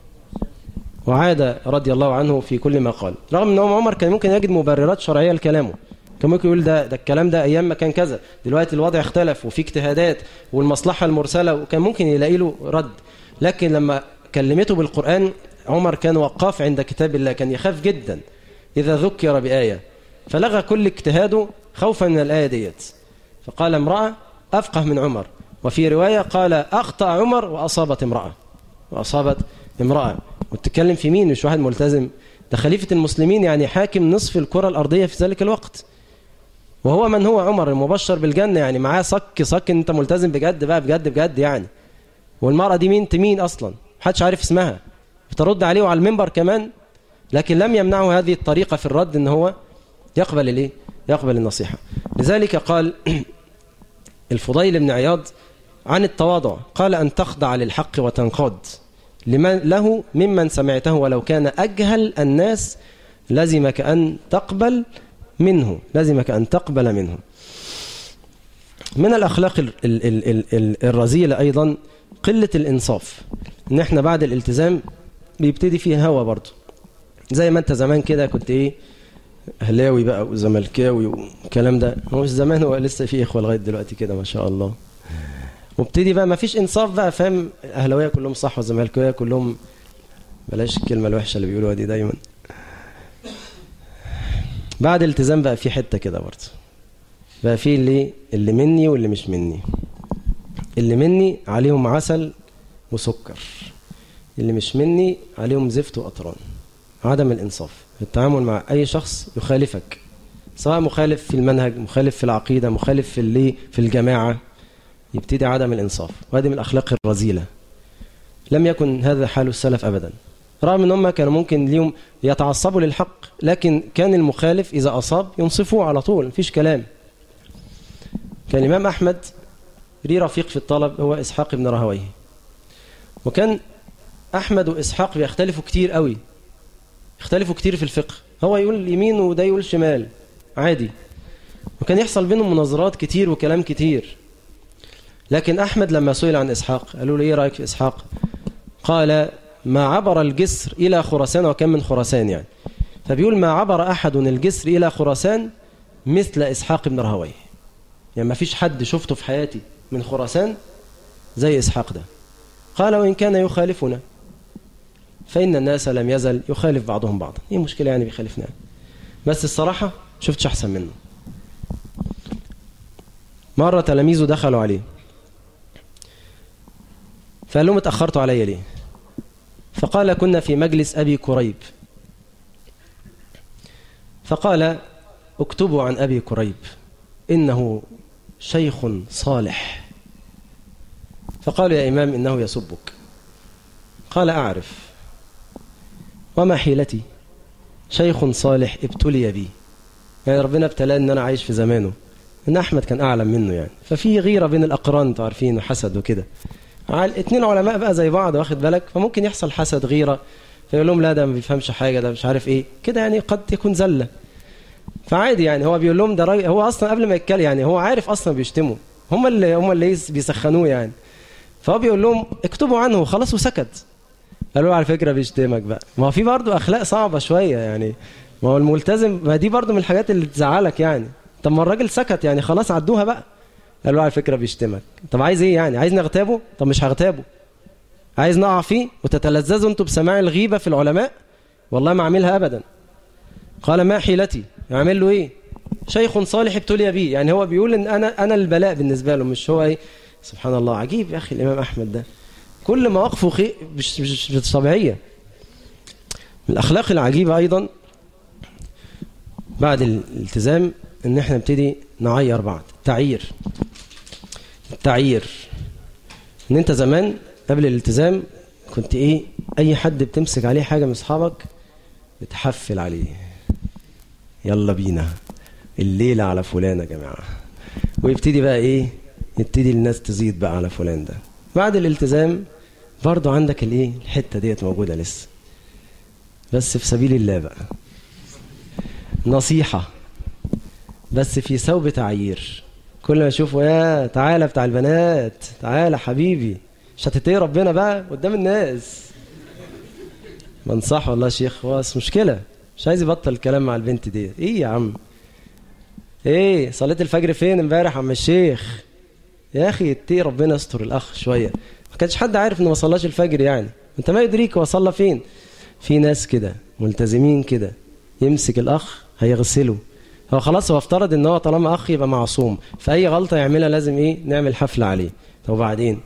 وعاد رضي الله عنه في كل ما قال رغم أن عمر كان ممكن يجد مبررات شرعية لكلامه كان ممكن يقول ده, ده الكلام ده أيام ما كان كذا دلوقتي الوضع اختلف وفي اجتهادات والمصلحة المرسلة وكان ممكن يلاقي له رد لكن لما كلمته بالقرآن عمر كان وقاف عند كتاب الله كان يخاف جدا إذا ذكر بآية فلغى كل اجتهاده خوفا من الآية ديت فقال امرأة أفقه من عمر وفي رواية قال أخطأ عمر وأصابت امرأة وأصابت امرأة وتتكلم في مين مش واحد ملتزم ده خليفة المسلمين يعني حاكم نصف الكرة الأرضية في ذلك الوقت وهو من هو عمر المبشر بالجنة يعني معاه صك صك انت ملتزم بجد بقى بجد بجد يعني والمرأة دي مين تمين أصلا محدش عارف اسمها بترد عليه وعلى المنبر كمان لكن لم يمنعه هذه الطريقة في الرد ان هو يقبل الايه يقبل النصيحة لذلك قال الفضيل بن عياض عن التواضع قال أن تخضع للحق وتنقاد لمن له ممن سمعته ولو كان أجهل الناس لزمك أن تقبل منه لزمك أن تقبل منه من الأخلاق ال ال ال ال ال الرذيلة أيضا قلة الإنصاف إن إحنا بعد الالتزام بيبتدي فيه هوا برضه زي ما أنت زمان كده كنت إيه أهلاوي بقى وزملكاوي والكلام ده هو مش زمان هو لسه في إخوة لغاية دلوقتي كده ما شاء الله وابتدي بقى ما فيش إنصاف بقى فاهم الأهلاوية كلهم صح والزملكاوية كلهم بلاش الكلمة الوحشة اللي بيقولوها دي دايما بعد الالتزام بقى في حتة كده برضه بقى في اللي اللي مني واللي مش مني اللي مني عليهم عسل وسكر اللي مش مني عليهم زفت وقطران عدم الإنصاف في التعامل مع أي شخص يخالفك سواء مخالف في المنهج مخالف في العقيدة مخالف في اللي في الجماعة يبتدي عدم الإنصاف وهذه من الأخلاق الرذيلة لم يكن هذا حال السلف أبدا رغم ان هم كانوا ممكن اليوم يتعصبوا للحق لكن كان المخالف إذا أصاب ينصفوه على طول مفيش كلام كان الإمام أحمد ليه رفيق في الطلب هو إسحاق بن راهويه وكان أحمد وإسحاق بيختلفوا كتير قوي يختلفوا كتير في الفقه هو يقول يمين وده يقول شمال عادي وكان يحصل بينهم مناظرات كتير وكلام كتير لكن أحمد لما سئل عن إسحاق قالوا له إيه رأيك في إسحاق قال ما عبر الجسر إلى خراسان وكان من خراسان يعني فبيقول ما عبر أحد الجسر إلى خراسان مثل إسحاق بن راهويه يعني ما فيش حد شفته في حياتي من خراسان زي إسحاق ده قال وإن كان يخالفنا فإن الناس لم يزل يخالف بعضهم بعضا إيه مشكلة يعني بيخالفنا بس الصراحة شفتش أحسن منه مرة تلاميذه دخلوا عليه فقال لهم اتأخرتوا علي ليه فقال كنا في مجلس أبي كريب فقال اكتبوا عن أبي كريب إنه شيخ صالح فقالوا يا إمام إنه يسبك قال أعرف وما حيلتي شيخ صالح ابتلي بي يعني ربنا ابتلاه ان انا عايش في زمانه ان احمد كان اعلم منه يعني ففي غيره بين الاقران انتوا عارفين وحسد وكده اتنين علماء بقى زي بعض واخد بالك فممكن يحصل حسد غيره فيقول لهم لا ده ما بيفهمش حاجه ده مش عارف ايه كده يعني قد يكون زله فعادي يعني هو بيقول لهم ده راجل هو اصلا قبل ما يتكلم يعني هو عارف اصلا بيشتموا هم اللي هم اللي بيسخنوه يعني فهو بيقول لهم اكتبوا عنه خلاص وسكت قالوا على فكره بيشتمك بقى ما هو في برضه اخلاق صعبه شويه يعني ما هو الملتزم ما دي برضه من الحاجات اللي تزعلك يعني طب ما الراجل سكت يعني خلاص عدوها بقى قالوا على فكره بيشتمك طب عايز ايه يعني عايز نغتابه طب مش هغتابه عايز نقع فيه وتتلذذوا انتوا بسماع الغيبه في العلماء والله ما اعملها ابدا قال ما حيلتي اعمل له ايه شيخ صالح ابتلي بيه يعني هو بيقول ان انا انا البلاء بالنسبه له مش هو ايه سبحان الله عجيب يا اخي الامام احمد ده كل مواقفه خي... مش, مش, مش طبيعيه من الاخلاق العجيبه ايضا بعد الالتزام ان احنا نبتدي نعير بعض التعيير التعيير ان انت زمان قبل الالتزام كنت ايه اي حد بتمسك عليه حاجه من اصحابك بتحفل عليه يلا بينا الليله على فلان يا جماعه ويبتدي بقى ايه يبتدي الناس تزيد بقى على فلان ده بعد الالتزام برضه عندك الايه الحته ديت موجوده لسه بس في سبيل الله بقى نصيحه بس في ثوب تعيير كل ما اشوفه يا تعالى بتاع البنات تعالى حبيبي مش هتتقي ربنا بقى قدام الناس بنصح والله يا شيخ بس مشكله مش عايز يبطل الكلام مع البنت دي ايه يا عم ايه صليت الفجر فين امبارح عم الشيخ يا اخي اتقي ربنا يستر الاخ شويه ما كانش حد عارف انه ما صلاش الفجر يعني انت ما يدريك هو صلى فين في ناس كده ملتزمين كده يمسك الاخ هيغسله هو خلاص هو افترض ان هو طالما اخ يبقى معصوم فاي غلطه يعملها لازم ايه نعمل حفله عليه طب وبعدين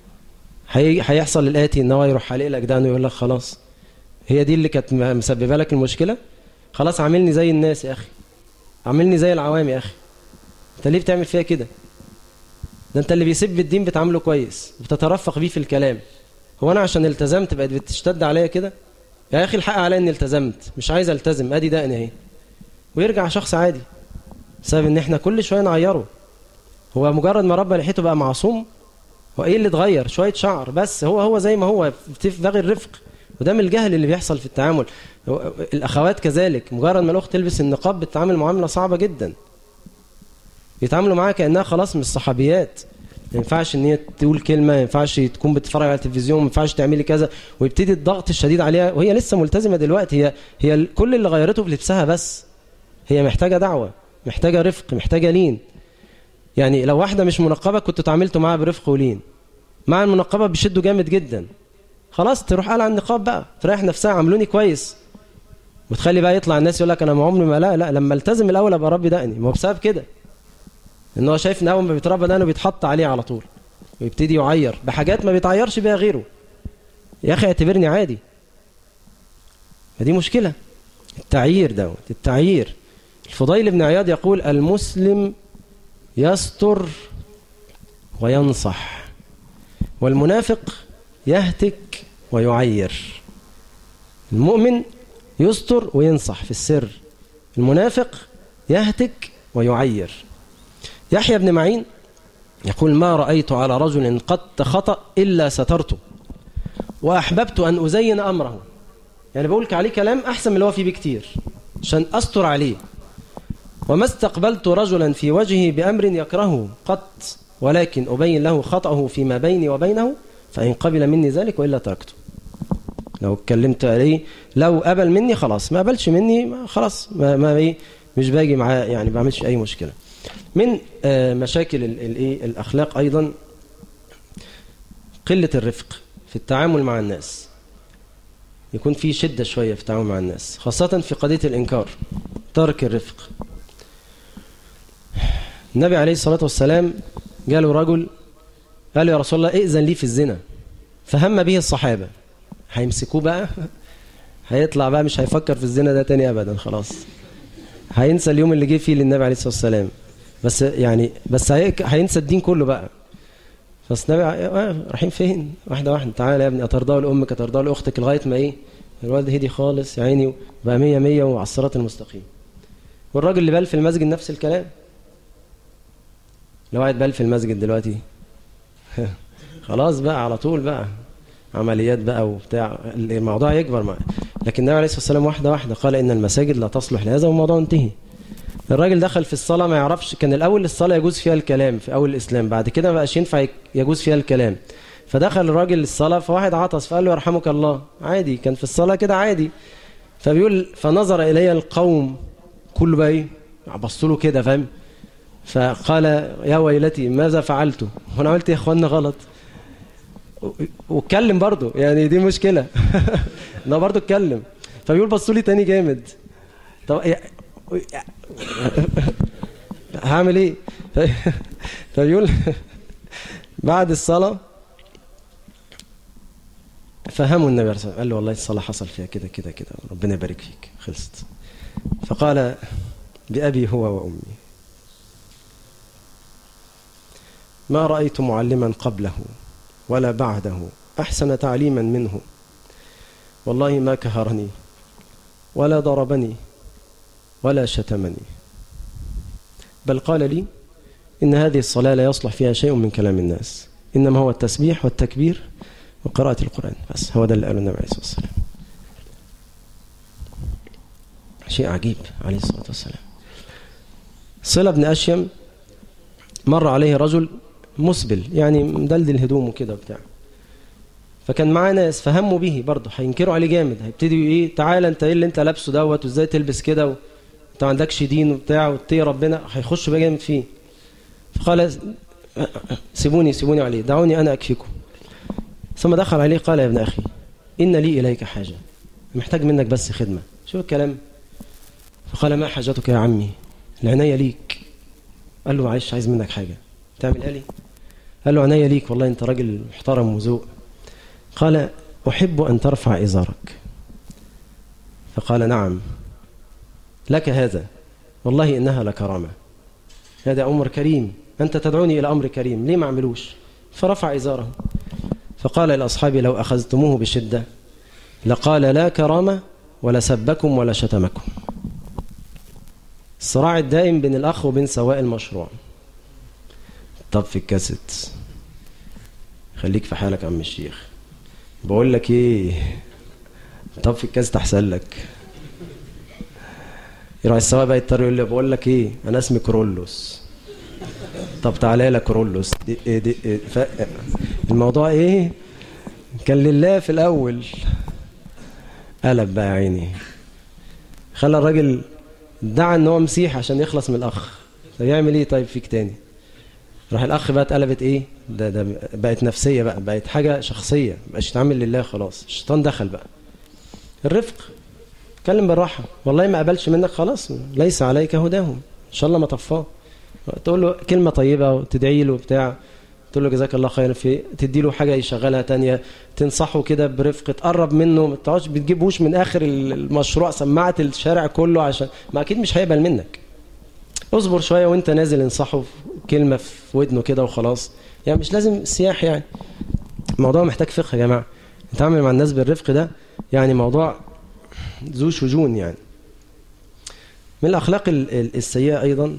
هيحصل الاتي ان هو يروح حالق لك ده ويقول لك خلاص هي دي اللي كانت مسببه لك المشكله خلاص عاملني زي الناس يا اخي عاملني زي العوام يا اخي انت ليه بتعمل فيها كده ده انت اللي بيسب الدين بتعامله كويس وبتترفق بيه في الكلام هو انا عشان التزمت بقت بتشتد عليا كده يا اخي الحق عليا اني التزمت مش عايز التزم ادي دقني اهي ويرجع شخص عادي بسبب ان احنا كل شويه نعيره هو مجرد ما ربى لحيته بقى معصوم هو ايه اللي اتغير شويه شعر بس هو هو زي ما هو في باغي الرفق وده من الجهل اللي بيحصل في التعامل الاخوات كذلك مجرد ما الاخت تلبس النقاب بتتعامل معامله صعبه جدا بيتعاملوا معاها كانها خلاص مش صحابيات ما ينفعش ان هي تقول كلمه ما ينفعش تكون بتتفرج على التلفزيون ما ينفعش تعملي كذا ويبتدي الضغط الشديد عليها وهي لسه ملتزمه دلوقتي هي هي كل اللي غيرته في لبسها بس هي محتاجه دعوه محتاجه رفق محتاجه لين يعني لو واحده مش منقبه كنت تعاملتوا معاها برفق ولين مع المنقبه بيشدوا جامد جدا خلاص تروح قال عن النقاب بقى تريح نفسها عاملوني كويس وتخلي بقى يطلع الناس يقول لك انا ما عمري ما لا لا لما التزم الاول ابقى ربي دقني ما هو بسبب كده ان هو شايف ان اول ما بيتربى دقنه بيتحط عليه على طول ويبتدي يعير بحاجات ما بيتعيرش بيها غيره يا اخي اعتبرني عادي فدي مشكله التعيير دوت التعيير الفضيل بن عياض يقول المسلم يستر وينصح والمنافق يهتك ويعير المؤمن يستر وينصح في السر المنافق يهتك ويعير يحيى بن معين يقول ما رأيت على رجل قد خطأ إلا سترته وأحببت أن أزين أمره يعني بقولك عليه كلام أحسن من اللي هو فيه بكتير عشان أستر عليه وما استقبلت رجلا في وجهه بأمر يكرهه قط ولكن أبين له خطأه فيما بيني وبينه فإن قبل مني ذلك وإلا تركته لو اتكلمت عليه لو قبل مني خلاص ما قبلش مني خلاص ما, ما ايه مش باجي معاه يعني ما بعملش أي مشكلة من مشاكل الايه الأخلاق أيضا قلة الرفق في التعامل مع الناس يكون في شدة شوية في التعامل مع الناس خاصة في قضية الإنكار ترك الرفق النبي عليه الصلاة والسلام جاله رجل قال له يا رسول الله ائذن لي في الزنا فهم به الصحابة هيمسكوه بقى هيطلع بقى مش هيفكر في الزنا ده تاني أبدا خلاص هينسى اليوم اللي جه فيه للنبي عليه الصلاة والسلام بس يعني بس هينسى الدين كله بقى بس النبي رايحين فين واحدة واحدة تعالى يا ابني أترضاه لأمك أترضاه لأختك لغاية ما إيه الوالد هدي خالص يا عيني بقى مية مية وعلى الصراط المستقيم والراجل اللي بال في المسجد نفس الكلام لو قاعد بال في المسجد دلوقتي خلاص بقى على طول بقى عمليات بقى وبتاع الموضوع يكبر معاه لكن النبي عليه الصلاه والسلام واحده واحده قال ان المساجد لا تصلح لهذا والموضوع انتهي الراجل دخل في الصلاه ما يعرفش كان الاول الصلاه يجوز فيها الكلام في اول الاسلام بعد كده ما بقاش ينفع يجوز فيها الكلام فدخل الراجل الصلاه فواحد عطس فقال له يرحمك الله عادي كان في الصلاه كده عادي فبيقول فنظر الي القوم كله بقى ايه بصوا له كده فاهم فقال يا ويلتي ماذا فعلت وانا عملت يا اخوانا غلط واتكلم برضه يعني دي مشكله انا برضه اتكلم فبيقول بصوا لي تاني جامد طب هعمل ايه فبيقول بعد الصلاه فهموا النبي عليه قال له والله الصلاه حصل فيها كده كده كده ربنا يبارك فيك خلصت فقال بأبي هو وأمي ما رأيت معلما قبله ولا بعده أحسن تعليما منه والله ما كهرني ولا ضربني ولا شتمني بل قال لي إن هذه الصلاة لا يصلح فيها شيء من كلام الناس إنما هو التسبيح والتكبير وقراءة القرآن بس هو ده اللي قاله النبي عليه الصلاة والسلام شيء عجيب عليه الصلاة والسلام صلة بن أشيم مر عليه رجل مسبل يعني مدلدل هدومه كده وبتاع فكان معاه ناس فهموا به برضه هينكروا عليه جامد هيبتدوا ايه تعالى انت ايه اللي انت لابسه دوت وازاي تلبس كده وانت ما عندكش دين وبتاع واتقي ربنا هيخشوا بقى جامد فيه فقال سيبوني سيبوني عليه دعوني انا اكفيكم ثم دخل عليه قال يا ابن اخي ان لي اليك حاجه محتاج منك بس خدمه شوف الكلام فقال ما حاجتك يا عمي العناية ليك قال له معلش عايز منك حاجة تعمل لي قال له عناية ليك والله انت راجل محترم وذوق قال أحب أن ترفع إزارك فقال نعم لك هذا والله إنها لكرامة هذا أمر كريم أنت تدعوني إلى أمر كريم ليه ما عملوش فرفع إزاره فقال لأصحابي لو أخذتموه بشدة لقال لا كرامة ولا سبكم ولا شتمكم الصراع الدائم بين الأخ وبين سواء المشروع طب في الكاسيت خليك في حالك عم الشيخ بقول لك ايه طب في الكاسيت احسن لك يروح السواق بقى يضطر يقول لي بقول لك ايه انا اسمي كرولوس طب تعالى لك كرولوس دي إيه دي إيه ف... الموضوع ايه كان لله في الاول قلب بقى عيني خلى الراجل ادعى ان هو مسيح عشان يخلص من الاخ طب يعمل ايه طيب فيك تاني راح الاخ بقى اتقلبت ايه ده ده بقت نفسيه بقى بقت حاجه شخصيه مبقاش يتعامل لله خلاص الشيطان دخل بقى الرفق اتكلم بالراحه والله ما قبلش منك خلاص ليس عليك هداهم ان شاء الله ما طفاه تقول له كلمه طيبه وتدعي له بتاع تقول له جزاك الله خير في تدي له حاجه يشغلها تانية تنصحه كده برفق تقرب منه ما تقعدش بتجيبوش من اخر المشروع سماعه الشارع كله عشان ما اكيد مش هيقبل منك اصبر شويه وانت نازل انصحه كلمه في ودنه كده وخلاص يعني مش لازم سياح يعني الموضوع محتاج فقه يا جماعه نتعامل مع الناس بالرفق ده يعني موضوع ذو شجون يعني من الاخلاق السيئه ايضا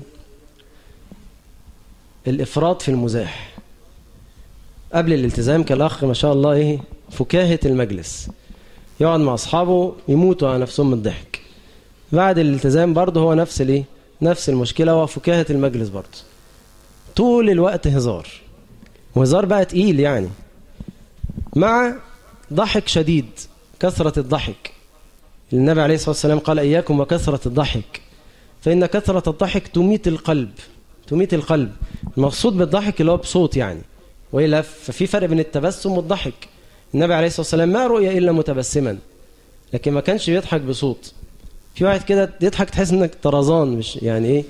الافراط في المزاح قبل الالتزام كالأخ ما شاء الله إيه فكاهة المجلس يقعد مع أصحابه يموتوا على نفسهم من الضحك بعد الالتزام برضه هو نفس الإيه نفس المشكلة هو فكاهة المجلس برضه طول الوقت هزار وهزار بقى تقيل يعني مع ضحك شديد كثرة الضحك النبي عليه الصلاة والسلام قال إياكم وكثرة الضحك فإن كثرة الضحك تميت القلب تميت القلب المقصود بالضحك اللي هو بصوت يعني وإلا ففي فرق بين التبسم والضحك النبي عليه الصلاة والسلام ما رؤي إلا متبسما لكن ما كانش بيضحك بصوت في واحد كده يضحك تحس انك طرزان مش يعني ايه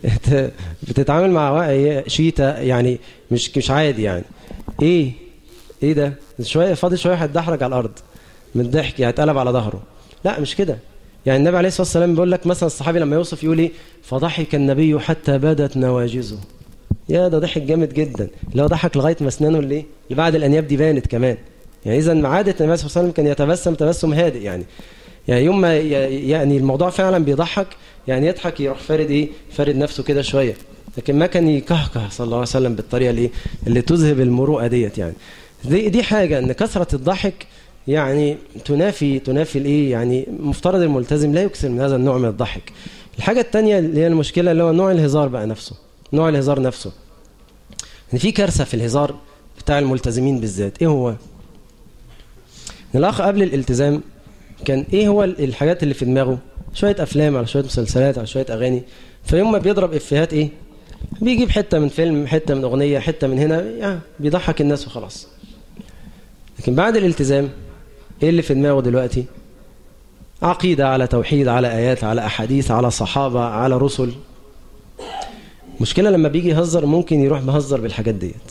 بتتعامل مع شيتا يعني مش مش عادي يعني ايه ايه ده شويه فاضل شويه هيتدحرج على الارض من الضحك يعني اتقلب على ظهره لا مش كده يعني النبي عليه الصلاه والسلام بيقول لك مثلا الصحابي لما يوصف يقول ايه فضحك النبي حتى بدت نواجزه يا ده ضحك جامد جدا اللي هو ضحك لغايه ما اسنانه اللي اللي بعد الانياب دي بانت كمان يعني اذا عاده النبي صلى الله عليه وسلم كان يتبسم تبسم هادئ يعني يعني يوم ما يعني الموضوع فعلا بيضحك يعني يضحك يروح فارد ايه فارد نفسه كده شويه لكن ما كان يكهكه صلى الله عليه وسلم بالطريقه اللي اللي تذهب المروءه ديت يعني دي دي حاجه ان كثره الضحك يعني تنافي تنافي الايه يعني مفترض الملتزم لا يكثر من هذا النوع من الضحك الحاجه الثانيه اللي هي المشكله اللي هو نوع الهزار بقى نفسه نوع الهزار نفسه ان في كارثه في الهزار بتاع الملتزمين بالذات ايه هو الاخ قبل الالتزام كان ايه هو الحاجات اللي في دماغه شويه افلام على شويه مسلسلات على شويه اغاني فيوم ما بيضرب افيهات ايه بيجيب حته من فيلم حته من اغنيه حته من هنا يعني بيضحك الناس وخلاص لكن بعد الالتزام ايه اللي في دماغه دلوقتي عقيده على توحيد على ايات على احاديث على صحابه على رسل مشكله لما بيجي يهزر ممكن يروح مهزر بالحاجات ديت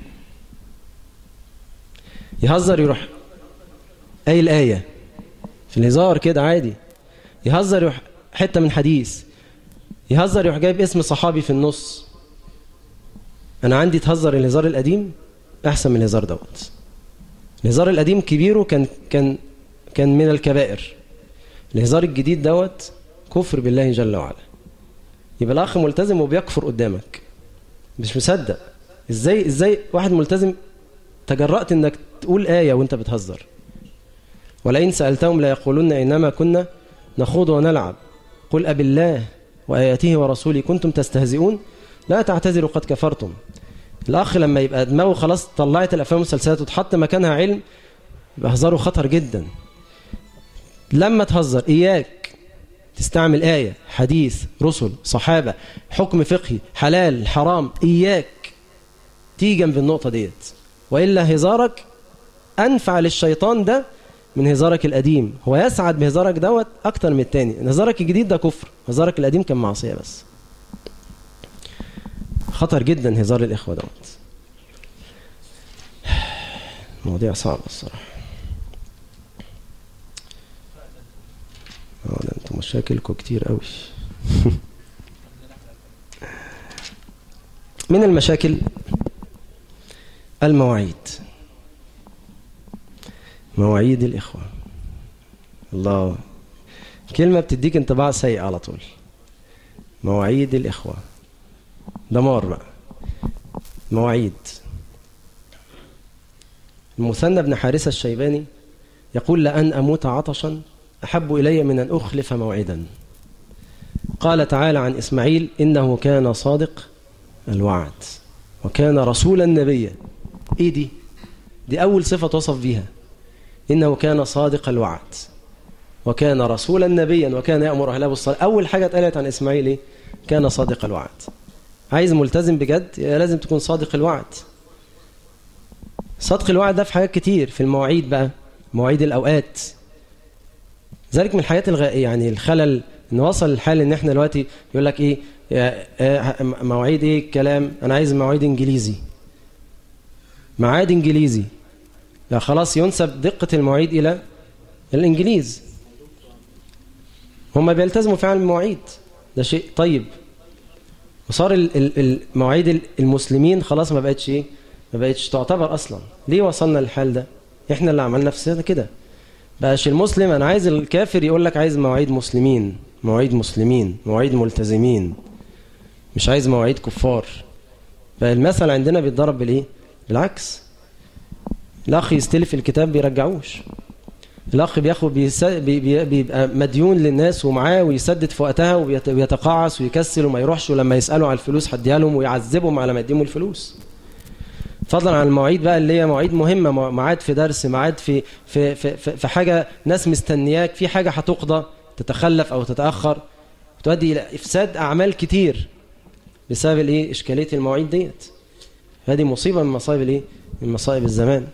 يهزر يروح اي الايه في الهزار كده عادي يهزر يروح حته من حديث يهزر يروح جايب اسم صحابي في النص انا عندي تهزر الهزار القديم احسن من الهزار دوت الهزار القديم كبيره كان كان كان من الكبائر الهزار الجديد دوت كفر بالله جل وعلا يبقى الاخ ملتزم وبيكفر قدامك مش مصدق ازاي ازاي واحد ملتزم تجرأت انك تقول آية وانت بتهزر ولئن سألتهم ليقولون إنما كنا نخوض ونلعب قل أب الله وآياته ورسوله كنتم تستهزئون لا تعتذروا قد كفرتم الأخ لما يبقى دماغه خلاص طلعت الأفلام والمسلسلات وتحط مكانها علم يبقى هزاره خطر جدا لما تهزر إياك تستعمل آية حديث رسل صحابة حكم فقهي حلال حرام إياك تيجي جنب النقطة ديت وإلا هزارك أنفع للشيطان ده من هزارك القديم هو يسعد بهزارك دوت أكتر من التاني هزارك الجديد ده كفر هزارك القديم كان معصية بس خطر جدا هزار الإخوة دوت مواضيع صعبة الصراحة اه ده انتوا مشاكلكم كتير قوي من المشاكل المواعيد مواعيد الإخوة الله كلمة بتديك انطباع سيء على طول مواعيد الإخوة دمار بقى مواعيد المثنى بن حارثة الشيباني يقول لأن أموت عطشا أحب إلي من أن أخلف موعدا قال تعالى عن إسماعيل إنه كان صادق الوعد وكان رسولا نبيا إيه دي؟ دي أول صفة توصف بيها إنه كان صادق الوعد وكان رسولا نبيا وكان يأمر أهله بالصلاة أول حاجة اتقالت عن إسماعيل إيه؟ كان صادق الوعد عايز ملتزم بجد لازم تكون صادق الوعد صدق الوعد ده في حاجات كتير في المواعيد بقى مواعيد الأوقات ذلك من الحاجات الغ... يعني الخلل ان وصل الحال ان احنا دلوقتي يقول لك ايه مواعيد ايه الكلام انا عايز مواعيد انجليزي ميعاد انجليزي لا خلاص ينسب دقة المواعيد الى الانجليز هم بيلتزموا فعلا بالمواعيد ده شيء طيب وصار المواعيد المسلمين خلاص ما بقتش ايه ما بقتش تعتبر اصلا ليه وصلنا للحال ده احنا اللي عملنا نفسنا كده بقاش المسلم انا عايز الكافر يقول لك عايز مواعيد مسلمين مواعيد مسلمين مواعيد ملتزمين مش عايز مواعيد كفار بقى المثل عندنا بيتضرب بالايه بالعكس الاخ يستلف الكتاب بيرجعوش الاخ بياخد بيبقى مديون للناس ومعاه ويسدد في وقتها ويتقاعس ويكسل وما يروحش ولما يسالوا على الفلوس هديها لهم ويعذبهم على ما يديهم الفلوس فضلا عن المواعيد بقى اللي هي مواعيد مهمه ميعاد في درس ميعاد في في, في في في حاجه ناس مستنياك في حاجه هتقضى تتخلف او تتاخر تؤدي الى افساد اعمال كتير بسبب الايه اشكاليه المواعيد ديت هذه مصيبه من مصائب الايه من مصائب الزمان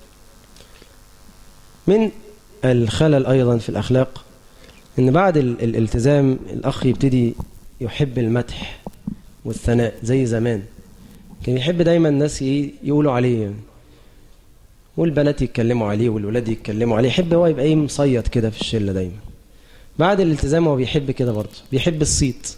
من الخلل ايضا في الاخلاق ان بعد الالتزام الاخ يبتدي يحب المدح والثناء زي زمان كان يحب دايما الناس يقولوا عليه يعني. والبنات يتكلموا عليه والولاد يتكلموا عليه يحب هو يبقى ايه مصيط كده في الشله دايما بعد الالتزام هو بيحب كده برضه بيحب الصيت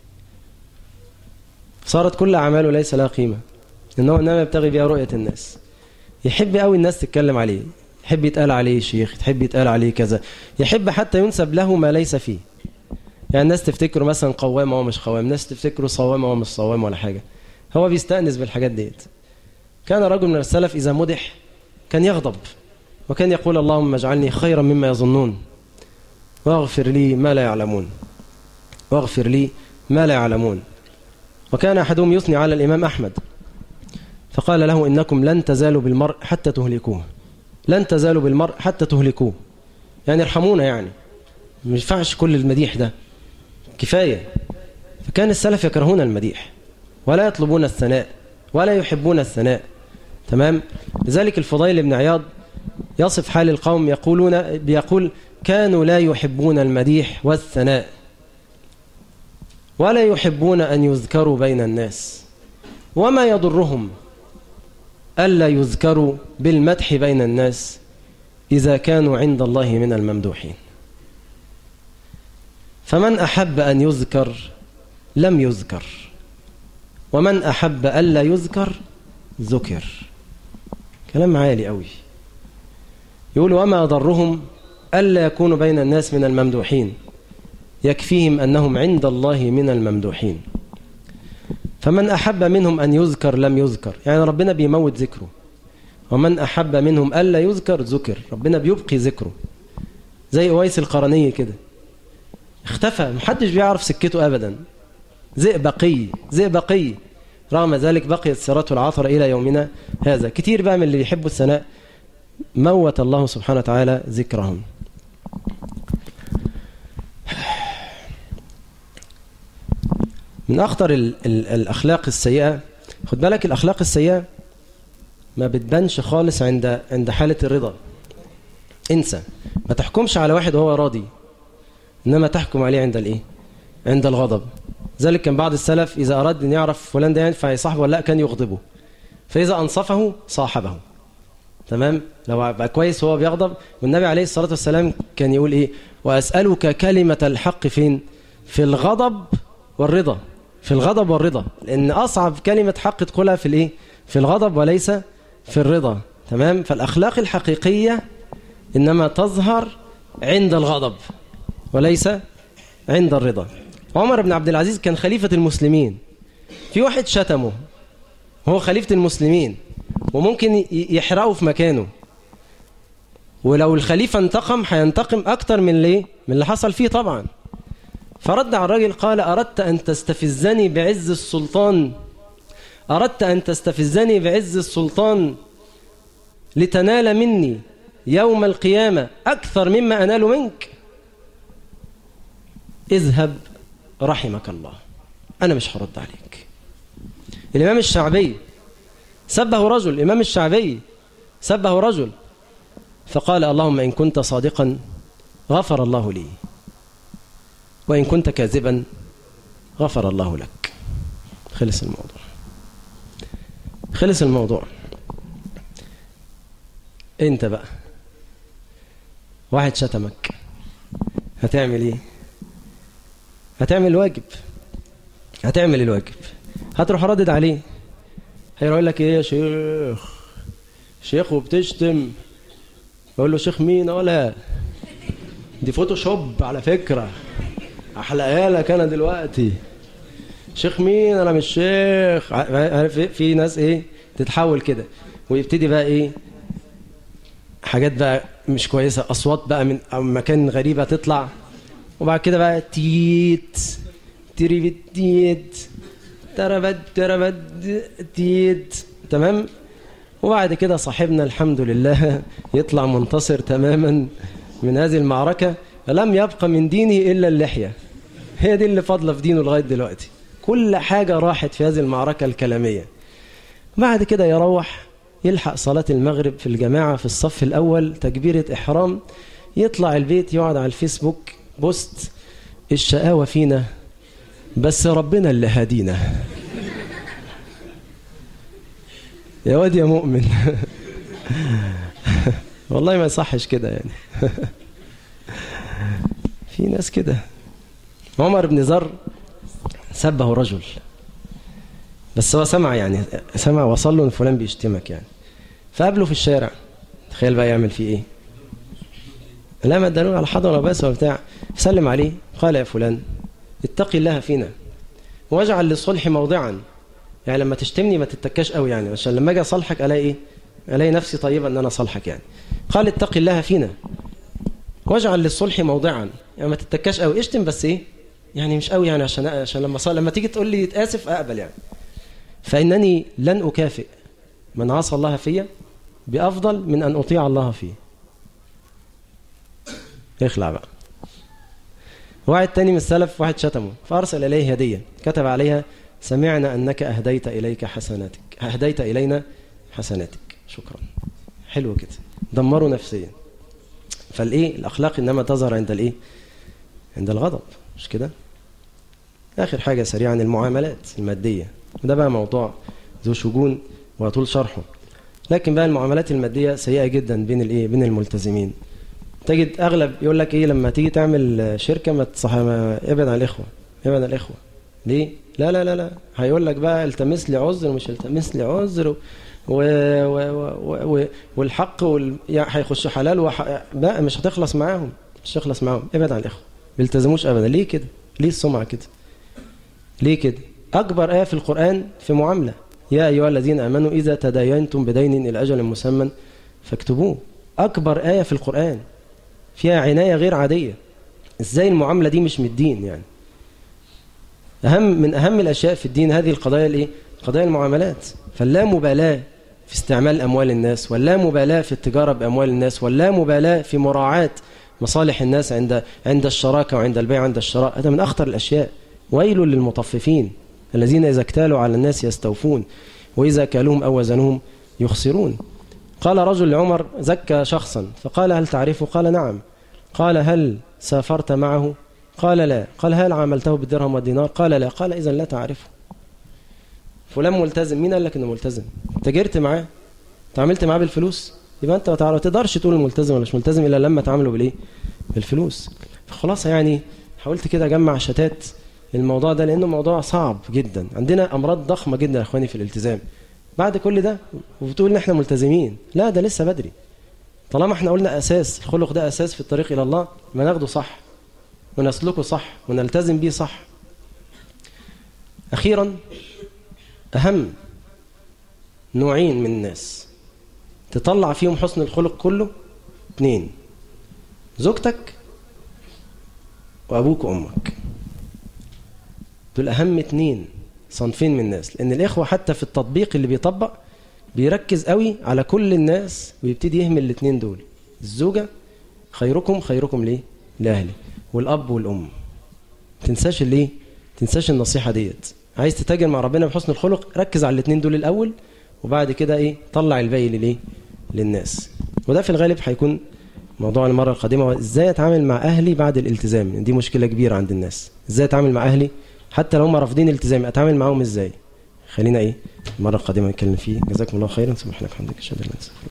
صارت كل اعماله ليس لها قيمه ان هو انما يبتغي بها رؤيه الناس يحب قوي الناس تتكلم عليه يحب يتقال عليه شيخ يحب يتقال عليه كذا يحب حتى ينسب له ما ليس فيه يعني الناس تفتكره مثلا قوام وهو مش قوام الناس تفتكره صوام وهو مش صوام ولا حاجه هو بيستأنس بالحاجات ديت كان رجل من السلف إذا مدح كان يغضب وكان يقول اللهم اجعلني خيرا مما يظنون واغفر لي ما لا يعلمون واغفر لي ما لا يعلمون وكان أحدهم يثني على الإمام أحمد فقال له إنكم لن تزالوا بالمرء حتى تهلكوه لن تزالوا بالمرء حتى تهلكوه يعني ارحمونا يعني ما ينفعش كل المديح ده كفاية فكان السلف يكرهون المديح ولا يطلبون الثناء ولا يحبون الثناء تمام لذلك الفضيل بن عياض يصف حال القوم يقولون بيقول كانوا لا يحبون المديح والثناء ولا يحبون أن يذكروا بين الناس وما يضرهم ألا يذكروا بالمدح بين الناس إذا كانوا عند الله من الممدوحين فمن أحب أن يذكر لم يذكر ومن أحب ألا يذكر ذكر كلام عالي قوي يقول وما ضرهم ألا يكونوا بين الناس من الممدوحين يكفيهم أنهم عند الله من الممدوحين فمن أحب منهم أن يذكر لم يذكر يعني ربنا بيموت ذكره ومن أحب منهم ألا يذكر ذكر ربنا بيبقي ذكره زي أويس القرنية كده اختفى محدش بيعرف سكته أبدا زئبقي زئبقي رغم ذلك بقيت سيرته العطرة إلى يومنا هذا كتير بقى من اللي بيحبوا الثناء موت الله سبحانه وتعالى ذكرهم من أخطر ال ال الأخلاق السيئة خد بالك الأخلاق السيئة ما بتبانش خالص عند عند حالة الرضا انسى ما تحكمش على واحد وهو راضي إنما تحكم عليه عند الإيه عند الغضب ذلك كان بعض السلف إذا أراد أن يعرف فلان ده ينفع يصاحبه ولا لا كان يغضبه فإذا أنصفه صاحبه تمام لو بقى كويس هو بيغضب والنبي عليه الصلاة والسلام كان يقول إيه وأسألك كلمة الحق فين في الغضب والرضا في الغضب والرضا لأن أصعب كلمة حق تقولها في الإيه في الغضب وليس في الرضا تمام فالأخلاق الحقيقية إنما تظهر عند الغضب وليس عند الرضا عمر بن عبد العزيز كان خليفة المسلمين في واحد شتمه هو خليفة المسلمين وممكن يحرقه في مكانه ولو الخليفة انتقم هينتقم أكتر من ليه من اللي حصل فيه طبعا فرد على الراجل قال أردت أن تستفزني بعز السلطان أردت أن تستفزني بعز السلطان لتنال مني يوم القيامة أكثر مما أنال منك اذهب رحمك الله أنا مش هرد عليك الإمام الشعبي سبه رجل الإمام الشعبي سبه رجل فقال اللهم إن كنت صادقا غفر الله لي وإن كنت كاذبا غفر الله لك خلص الموضوع خلص الموضوع انت بقى واحد شتمك هتعمل ايه هتعمل الواجب هتعمل الواجب هتروح ردد عليه هيقول لك ايه يا شيخ شيخ وبتشتم يقول له شيخ مين ولا دي فوتوشوب على فكرة احلقها لك انا دلوقتي شيخ مين انا مش شيخ عارف في ناس ايه تتحول كده ويبتدي بقى ايه حاجات بقى مش كويسة اصوات بقى من مكان غريبة تطلع وبعد كده بقى تيت تريبت تيت تربد تربد تيت تمام وبعد كده صاحبنا الحمد لله يطلع منتصر تماما من هذه المعركة لم يبقى من دينه إلا اللحية هي دي اللي فاضله في دينه لغاية دلوقتي كل حاجة راحت في هذه المعركة الكلامية بعد كده يروح يلحق صلاة المغرب في الجماعة في الصف الأول تكبيرة إحرام يطلع البيت يقعد على الفيسبوك بوست الشقاوة فينا بس ربنا اللي هدينا يا واد يا مؤمن والله ما يصحش كده يعني في ناس كده عمر بن ذر سبه رجل بس هو سمع يعني سمع وصل له ان فلان بيشتمك يعني فقابله في الشارع تخيل بقى يعمل فيه ايه لا ما ادالوه على حضر ولا بس ولا بتاع سلم عليه قال يا فلان اتقي الله فينا واجعل للصلح موضعا يعني لما تشتمني ما تتكاش قوي يعني عشان لما اجي اصالحك الاقي ايه الاقي نفسي طيبه ان انا اصالحك يعني قال اتقي الله فينا واجعل للصلح موضعا يعني ما تتكاش قوي اشتم بس ايه يعني مش قوي يعني عشان عشان لما صال لما تيجي تقول لي اسف اقبل يعني فانني لن اكافئ من عصى الله فيا بافضل من ان اطيع الله فيه اخلع بقى واحد تاني من السلف واحد شتمه فارسل اليه هديه كتب عليها سمعنا انك اهديت اليك حسناتك اهديت الينا حسناتك شكرا حلو كده دمروا نفسيا فالايه الاخلاق انما تظهر عند الايه عند الغضب مش كده اخر حاجه سريعا المعاملات الماديه وده بقى موضوع ذو شجون وطول شرحه لكن بقى المعاملات الماديه سيئه جدا بين الايه بين الملتزمين تجد اغلب يقول لك ايه لما تيجي تعمل شركه ما تصح ما ابعد عن الاخوه ابعد عن الاخوه ليه لا لا لا لا هيقول لك بقى التمس لي عذر ومش التمس لي عذر و... و... و... و... والحق وال... يعني هيخشوا حلال وح... لا مش هتخلص معاهم مش هتخلص معاهم ابعد عن الاخوه ما بيلتزموش ابدا ليه كده ليه السمعه كده ليه كده اكبر ايه في القران في معامله يا ايها الذين امنوا اذا تداينتم بدين الى اجل مسمى فاكتبوه اكبر ايه في القران فيها عنايه غير عاديه ازاي المعامله دي مش من الدين يعني اهم من اهم الاشياء في الدين هذه القضايا الايه قضايا المعاملات فلا مبالاه في استعمال اموال الناس ولا مبالاه في التجاره باموال الناس ولا مبالاه في مراعاه مصالح الناس عند عند الشراكه وعند البيع عند الشراء هذا من اخطر الاشياء ويل للمطففين الذين اذا اكتالوا على الناس يستوفون واذا كالوهم او وزنوهم يخسرون قال رجل لعمر زكى شخصا فقال هل تعرفه قال نعم قال هل سافرت معه قال لا قال هل عاملته بالدرهم والدينار قال لا قال إذا لا تعرفه فلان ملتزم مين قال لك انه ملتزم تاجرت معاه تعاملت معاه بالفلوس يبقى انت ما تقدرش تقول ملتزم ولا مش ملتزم الا لما تعامله بالايه بالفلوس فخلاص يعني حاولت كده اجمع شتات الموضوع ده لانه موضوع صعب جدا عندنا امراض ضخمه جدا يا اخواني في الالتزام بعد كل ده وبتقول ان احنا ملتزمين لا ده لسه بدري طالما احنا قلنا اساس الخلق ده اساس في الطريق الى الله ما ناخده صح ونسلكه صح ونلتزم بيه صح اخيرا اهم نوعين من الناس تطلع فيهم حسن الخلق كله اثنين زوجتك وابوك وامك دول اهم اثنين صنفين من الناس لان الاخوه حتى في التطبيق اللي بيطبق بيركز قوي على كل الناس ويبتدي يهمل الاثنين دول الزوجه خيركم خيركم ليه لاهلي والاب والام تنساش الايه تنساش النصيحه ديت عايز تتاجر مع ربنا بحسن الخلق ركز على الاثنين دول الاول وبعد كده ايه طلع الباقي للايه للناس وده في الغالب هيكون موضوع المره القادمه ازاي اتعامل مع اهلي بعد الالتزام دي مشكله كبيره عند الناس ازاي اتعامل مع اهلي حتى لو هم رافضين الالتزامي اتعامل معاهم ازاي خلينا ايه المره القادمه نتكلم فيه جزاكم الله خيرا سبحانك وبحمدك اشهد ان لا اله الا انت